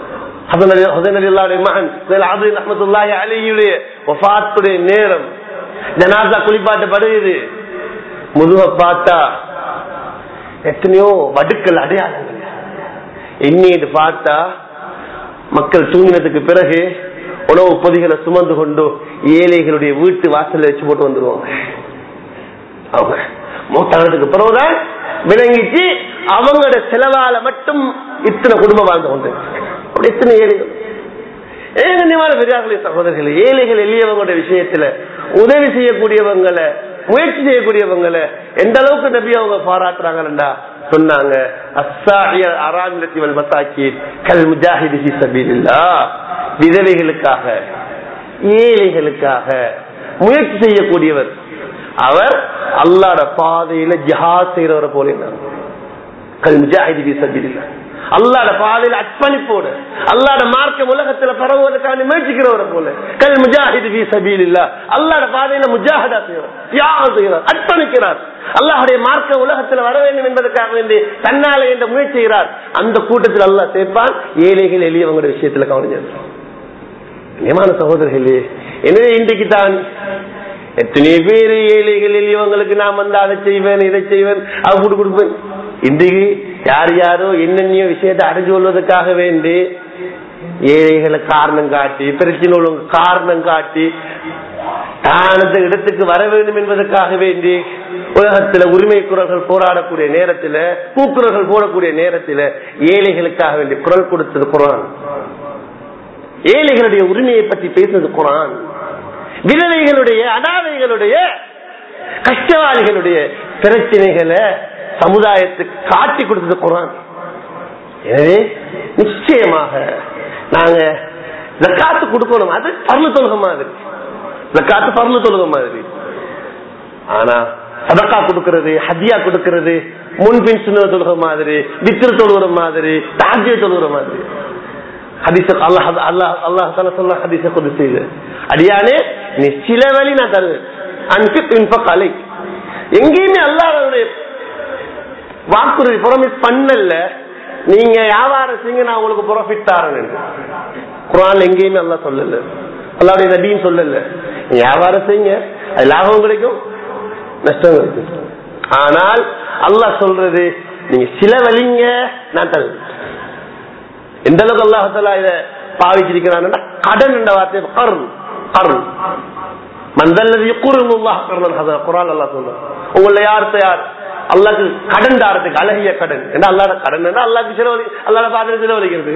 நேரம் ஜனாசா குளிப்பாட்டப்படுகிறது முதுக பார்த்தா எத்தனையோ வடுக்கள் அடையாளங்கள் எண்ணிட்டு பார்த்தா மக்கள் தூங்கினதுக்கு பிறகு உணவு பொதிகளை சுமந்து கொண்டு ஏழைகளுடைய வீட்டு வாசல்ல வச்சு போட்டு வந்துருவாங்க அவங்க மூத்தானதுக்கு பிறகுதான் விளங்கிச்சு அவங்களோட செலவால மட்டும் இத்தனை குடும்பம் வாழ்ந்து கொண்டு அப்படி எத்தனை ஏழைகள் ஏகன்யமான பெரியார்களே சகோதரர்கள் ஏழைகள் எளியவங்களுடைய விஷயத்துல உதவி செய்யக்கூடியவங்களை முயற்சி செய்யக்கூடியவங்களை எந்த அளவுக்கு நபி அவங்க பாராட்டுறாங்கடா சொன்னாங்க விதவைகளுக்காக ஏழைகளுக்காக முயற்சி செய்யக்கூடியவர் அவர் அல்லாட பாதையில ஜிஹாத் செய்யறவரை போல கல் முஜாஹிதி சபீரில்லா அல்லாட பாதையில் அர்ப்பணிப்போடு அல்லாட மார்க்க உலகத்துல பரவுவதற்கான முயற்சிக்கிறவரை போல கல் முஜாஹித் பி சபீல் இல்ல அல்லாட பாதையில முஜாஹதா செய்வார் தியாகம் செய்கிறார் அர்ப்பணிக்கிறார் அல்லாஹுடைய மார்க்க உலகத்துல வர வேண்டும் என்பதற்காக வேண்டி தன்னால என்ற முயற்சி செய்கிறார் அந்த கூட்டத்தில் அல்லாஹ் சேர்ப்பான் ஏழைகள் எளியவங்களுடைய விஷயத்துல கவனிச்சது நியமான சகோதரர்களே எனவே இன்றைக்கு தான் எத்தனை பேர் ஏழைகள் எளியவங்களுக்கு நான் வந்து அதை செய்வேன் இதை செய்வேன் அதை கொடுத்து கொடுப்பேன் இன்றைக்கு யார் யாரோ என்னென்னையோ விஷயத்தை அடைஞ்சு கொள்வதற்காக வேண்டி ஏழைகளை காரணம் காட்டி பிரச்சனை உள்ளவங்க காரணம் காட்டி தானந்த இடத்துக்கு வர வேண்டும் என்பதற்காக வேண்டி உலகத்துல உரிமை குரல்கள் போராடக்கூடிய நேரத்துல கூக்குரல்கள் போடக்கூடிய நேரத்துல ஏழைகளுக்காக வேண்டி குரல் கொடுத்தது குரான் ஏழைகளுடைய உரிமையை பற்றி பேசுறது குரான் விதவைகளுடைய அனாதைகளுடைய கஷ்டவாளிகளுடைய பிரச்சனைகளை சமுதாயத்துக்கு காட்டி கொடுத்தது குரான் எனவே நிச்சயமாக நாங்க ஜக்காத்து கொடுக்கணும் அது பர்ண தொழுக மாதிரி ஜக்காத்து பர்ண தொழுக மாதிரி ஆனா சதக்கா கொடுக்கறது ஹதியா கொடுக்கறது முன்பின் சுண்ண தொழுக மாதிரி வித்திர தொழுகிற மாதிரி தாஜ்ய தொழுகிற மாதிரி ஹதீச அல்லாஹ் அல்லாஹ் அல்லாஹ் சொல்ல ஹதீச கொண்டு செய்து அடியானே நீ சில வழி நான் தருவேன் அன்பிக் இன்பக் அலை எங்கேயுமே அல்லாஹ்வுடைய வாக்குறுதி ப்ராமிஸ் பண்ணல நீங்க வியாபாரம் செய்யுங்க நான் உங்களுக்கு ப்ராஃபிட் தாரேன் குரான் எங்கேயுமே அல்லா சொல்லல அல்லாவுடைய நபியும் சொல்லல நீங்க வியாபாரம் செய்யுங்க அது லாபம் கிடைக்கும் நஷ்டம் கிடைக்கும் ஆனால் அல்லாஹ் சொல்றது நீங்க சிலவழிங்க நான் தருவேன் எந்த அளவுக்கு அல்லாஹால இத பாவிச்சிருக்கிறான் கடன் என்ற வார்த்தை கருண் கருண் மந்தல்லது யுக்குருமுல்லாஹ் கர்ணன் ஹசன் குரான் அல்லாஹ் சொல்றான் உங்கள யார் யார் அல்லாக்கு கடன் தாரத்துக்கு அழகிய கடன் என்ன அல்லாட கடன் என்ன அல்லாக்கு செலவழி அல்லாட பாத்திரம் செலவழிக்கிறது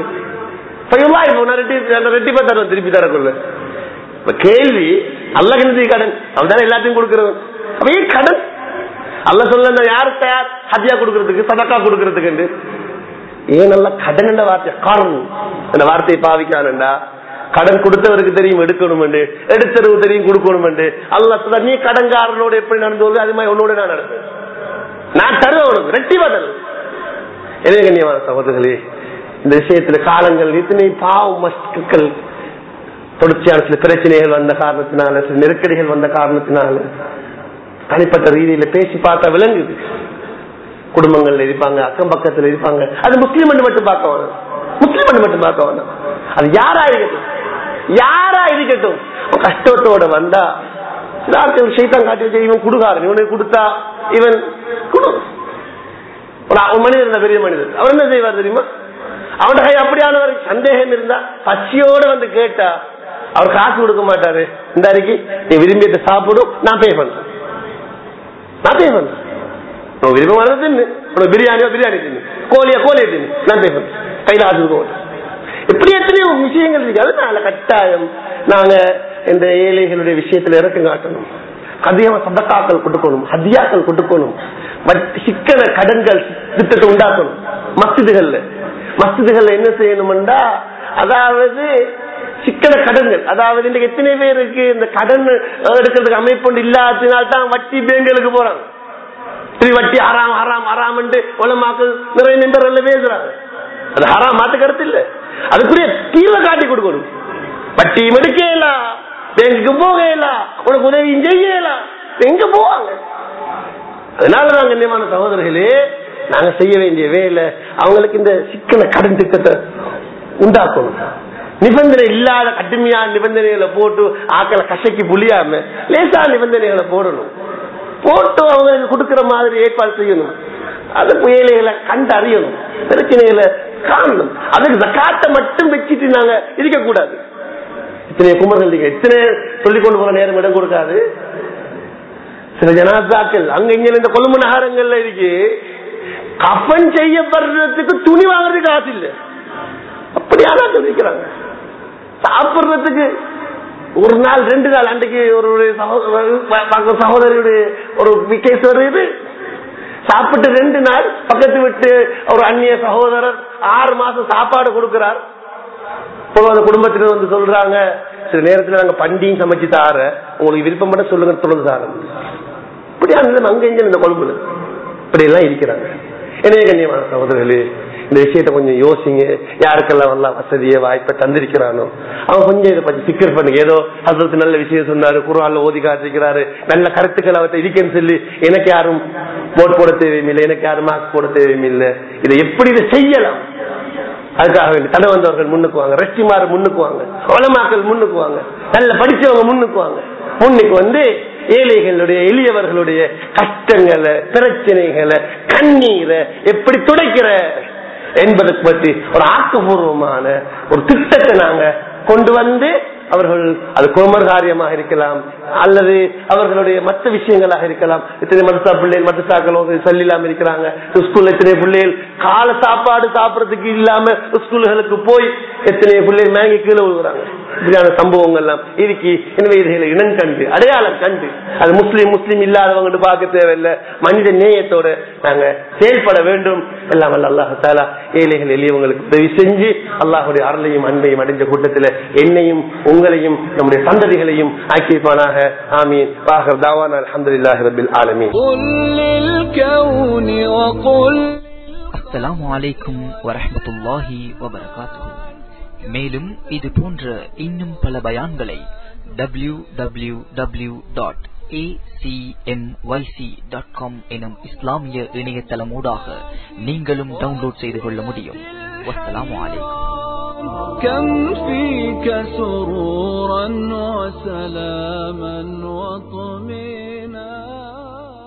ரெட்டிப்பா தருவேன் திருப்பி தரக்குள்ள இப்ப கேள்வி அல்லாஹ் கடன் அவன் தானே எல்லாத்தையும் கொடுக்கறவன் அப்படியே கடன் அல்ல சொல்ல யாரு தயார் ஹஜ்யா கொடுக்கறதுக்கு சதக்கா கொடுக்கறதுக்கு ஏன் நல்ல கடன் என்ற வார்த்தை காரணம் அந்த வார்த்தையை பாவிக்கானண்டா கடன் கொடுத்தவருக்கு தெரியும் எடுக்கணும் எடுத்தவருக்கு தெரியும் கொடுக்கணும் அல்ல நீ கடன்காரனோட எப்படி நடந்து அது மாதிரி உன்னோட நான் நடப்பேன் நான் தருவேன் உனக்கு ரெட்டிவா தருவேன் எனவே கண்ணியமான சகோதரர்களே இந்த விஷயத்துல காலங்கள் இத்தனை பாவ மஸ்துக்கள் தொடர்ச்சியான சில பிரச்சனைகள் வந்த காரணத்தினால சில நெருக்கடிகள் வந்த காரணத்தினால தனிப்பட்ட ரீதியில பேசி பார்த்தா விளங்குது குடும்பங்கள்ல இருப்பாங்க அக்கம் பக்கத்துல இருப்பாங்க அது முஸ்லீம் மட்டும் பார்க்க வேணும் முஸ்லீம் மட்டும் பார்க்க வேணும் அது யாரா இருக்கட்டும் யாரா இருக்கட்டும் கஷ்டத்தோட வந்தா சிலாக்கள் சைத்தான் காட்டி வச்சு இவன் குடுகாரன் இவனுக்கு கொடுத்தா இவன் குடு ஒரு மனிதர் பெரிய மனிதர் அவர் என்ன செய்வார் தெரியுமா அவன் கை அப்படியானவர் சந்தேகம் இருந்தா பச்சியோட வந்து கேட்டா அவர் காசு கொடுக்க மாட்டாரு இந்த அறிக்கை நீ விரும்பியத்தை சாப்பிடும் நான் பே பண்றேன் நான் பே பண்றேன் உனக்கு விருப்பம் வரது தின்னு உனக்கு பிரியாணியோ பிரியாணி தின்னு கோழியா கோழியை தின்னு நான் பே பண்றேன் கையில ஆசு கொடுக்க இப்படி எத்தனையோ விஷயங்கள் இருக்கு அதனால கட்டாயம் நாங்க இந்த ஏழைகளுடைய விஷயத்துல இறக்கம் காட்டணும் அதிகமா சதக்காக்கள் கொடுக்கணும் ஹதியாக்கள் கொடுக்கணும் சிக்கன கடன்கள் திட்டத்தை உண்டாக்கணும் மஸ்திதுகள்ல மஸ்திதுகள்ல என்ன செய்யணும்டா அதாவது சிக்கன கடன்கள் அதாவது இன்றைக்கு எத்தனை பேருக்கு இந்த கடன் எடுக்கிறதுக்கு அமைப்பு இல்லாததுனால்தான் வட்டி பேங்குகளுக்கு போறாங்க வட்டி ஹராம் ஹராம் ஹராம் உலமாக்கள் நிறைய நண்பர்கள் பேசுறாங்க அது ஹராம் மாத்து கருத்து இல்ல அதுக்குரிய கீழே காட்டி கொடுக்கணும் வட்டியும் எடுக்கலாம் பேங்குக்கு போகலாம் உனக்கு உதவியும் செய்யலாம் எங்க போவாங்க அதனால நாங்க கண்ணியமான சகோதரர்களே நாங்க செய்ய வேண்டிய வேலை அவங்களுக்கு இந்த சிக்கன கடன் திட்டத்தை உண்டாக்கணும் நிபந்தனை இல்லாத கடுமையான நிபந்தனைகளை போட்டு ஆக்களை கசைக்கு புளியாம லேசா நிபந்தனைகளை போடணும் போட்டு அவங்களுக்கு கொடுக்கிற மாதிரி ஏற்பாடு செய்யணும் அது புயலைகளை கண்டு அறியணும் பிரச்சனைகளை காணணும் அதுக்கு ஜக்காத்தை மட்டும் வச்சுட்டு நாங்க இருக்க கூடாது இத்தனை குமர்கள் நீங்க எத்தனை சொல்லிக் கொண்டு போற நேரம் இடம் கொடுக்காது சில ஜனாதாக்கள் அங்க இங்க இந்த கொழும்பு நகரங்கள்ல இருக்கு கஃபன் செய்யப்படுறதுக்கு துணி வாங்குறதுக்கு காசு இல்ல அப்படியான இருக்கிறாங்க சாப்பிடுறதுக்கு ஒரு நாள் ரெண்டு நாள் அன்றைக்கு ஒரு சகோதரியுடைய ஒரு கேஸ் வருது சாப்பிட்டு ரெண்டு நாள் பக்கத்து விட்டு ஒரு அந்நிய சகோதரர் ஆறு மாசம் சாப்பாடு கொடுக்கிறார் அந்த குடும்பத்தினர் வந்து சொல்றாங்க சில நேரத்துல நாங்க பண்டியும் சமைச்சு தார உங்களுக்கு விருப்பம் மட்டும் சொல்லுங்க தொடர்ந்து தார இப்படியான அங்க இங்க இந்த கொழும்புல இப்படி எல்லாம் இருக்கிறாங்க எனவே கண்ணியமான சகோதரர்களே இந்த விஷயத்த கொஞ்சம் யோசிங்க யாருக்கெல்லாம் வரலாம் வசதியை வாய்ப்பை தந்திருக்கிறானோ அவன் கொஞ்சம் இதை பத்தி சிக்கர் பண்ணுங்க ஏதோ அது நல்ல விஷயம் சொன்னாரு குரான்ல ஓதி காட்டிருக்கிறாரு நல்ல கருத்துக்கள் அவர்கிட்ட இருக்கேன்னு சொல்லி எனக்கு யாரும் ஓட் போட தேவையில்லை எனக்கு யாரும் மார்க் போட தேவையில்லை இதை எப்படி இதை செய்யலாம் அதுக்காக வேண்டி தடை வந்தவர்கள் முன்னுக்கு வாங்க ரெஸ்டிமாறு முன்னுக்கு வாங்க உலமாக்கள் முன்னுக்கு வாங்க நல்ல படிச்சவங்க முன்னுக்கு வாங்க முன்னுக்கு வந்து ஏழைகளுடைய எளியவர்களுடைய கஷ்டங்களை பிரச்சனைகளை கண்ணீரை எப்படி துடைக்கிற என்பதை பற்றி ஒரு ஆக்கப்பூர்வமான ஒரு திட்டத்தை நாங்க கொண்டு வந்து அவர்கள் அது குமர் காரியமாக இருக்கலாம் அல்லது அவர்களுடைய மற்ற விஷயங்களாக இருக்கலாம் இத்தனை மதசா பிள்ளைகள் மதசாக்கள் சொல்லில்லாம இருக்கிறாங்க ஸ்கூல்ல எத்தனை பிள்ளைகள் கால சாப்பாடு சாப்பிடறதுக்கு இல்லாம ஸ்கூல்களுக்கு போய் எத்தனை பிள்ளைகள் மேங்கி கீழே விழுகிறாங்க இப்படியான சம்பவங்கள் எல்லாம் இருக்கு எனவே இதுகளை இனம் கண்டு அடையாளம் கண்டு அது முஸ்லீம் முஸ்லீம் இல்லாதவங்க பார்க்க தேவையில்லை மனித நேயத்தோட நாங்க செயல்பட வேண்டும் எல்லாம் வல்ல அல்லாஹாலா ஏழைகள் எளியவங்களுக்கு உதவி செஞ்சு அல்லாஹுடைய அருளையும் அன்பையும் அடைஞ்ச கூட்டத்தில் என்னையும் உங்களையும் நம்முடைய சந்ததிகளையும் ஆக்கியப்பானாக ஆமீன் வாஹர் தாவான் அலமதுல்லாஹி ரபில் ஆலமீன் அஸ்ஸலாமு அலைக்கும் வரஹ்மத்துல்லாஹி வபரகாத்துஹு மேலும் இது போன்ற இன்னும் பல பயான்களை W W W dot acmyc.com எனும் இஸ்லாமிய இணையதளமூடாக நீங்களும் டவுன்லோட் செய்து கொள்ள முடியும் வஸ்ஸலாமு அலைக்கும் كم فيك سرورا وسلاما وطمئنا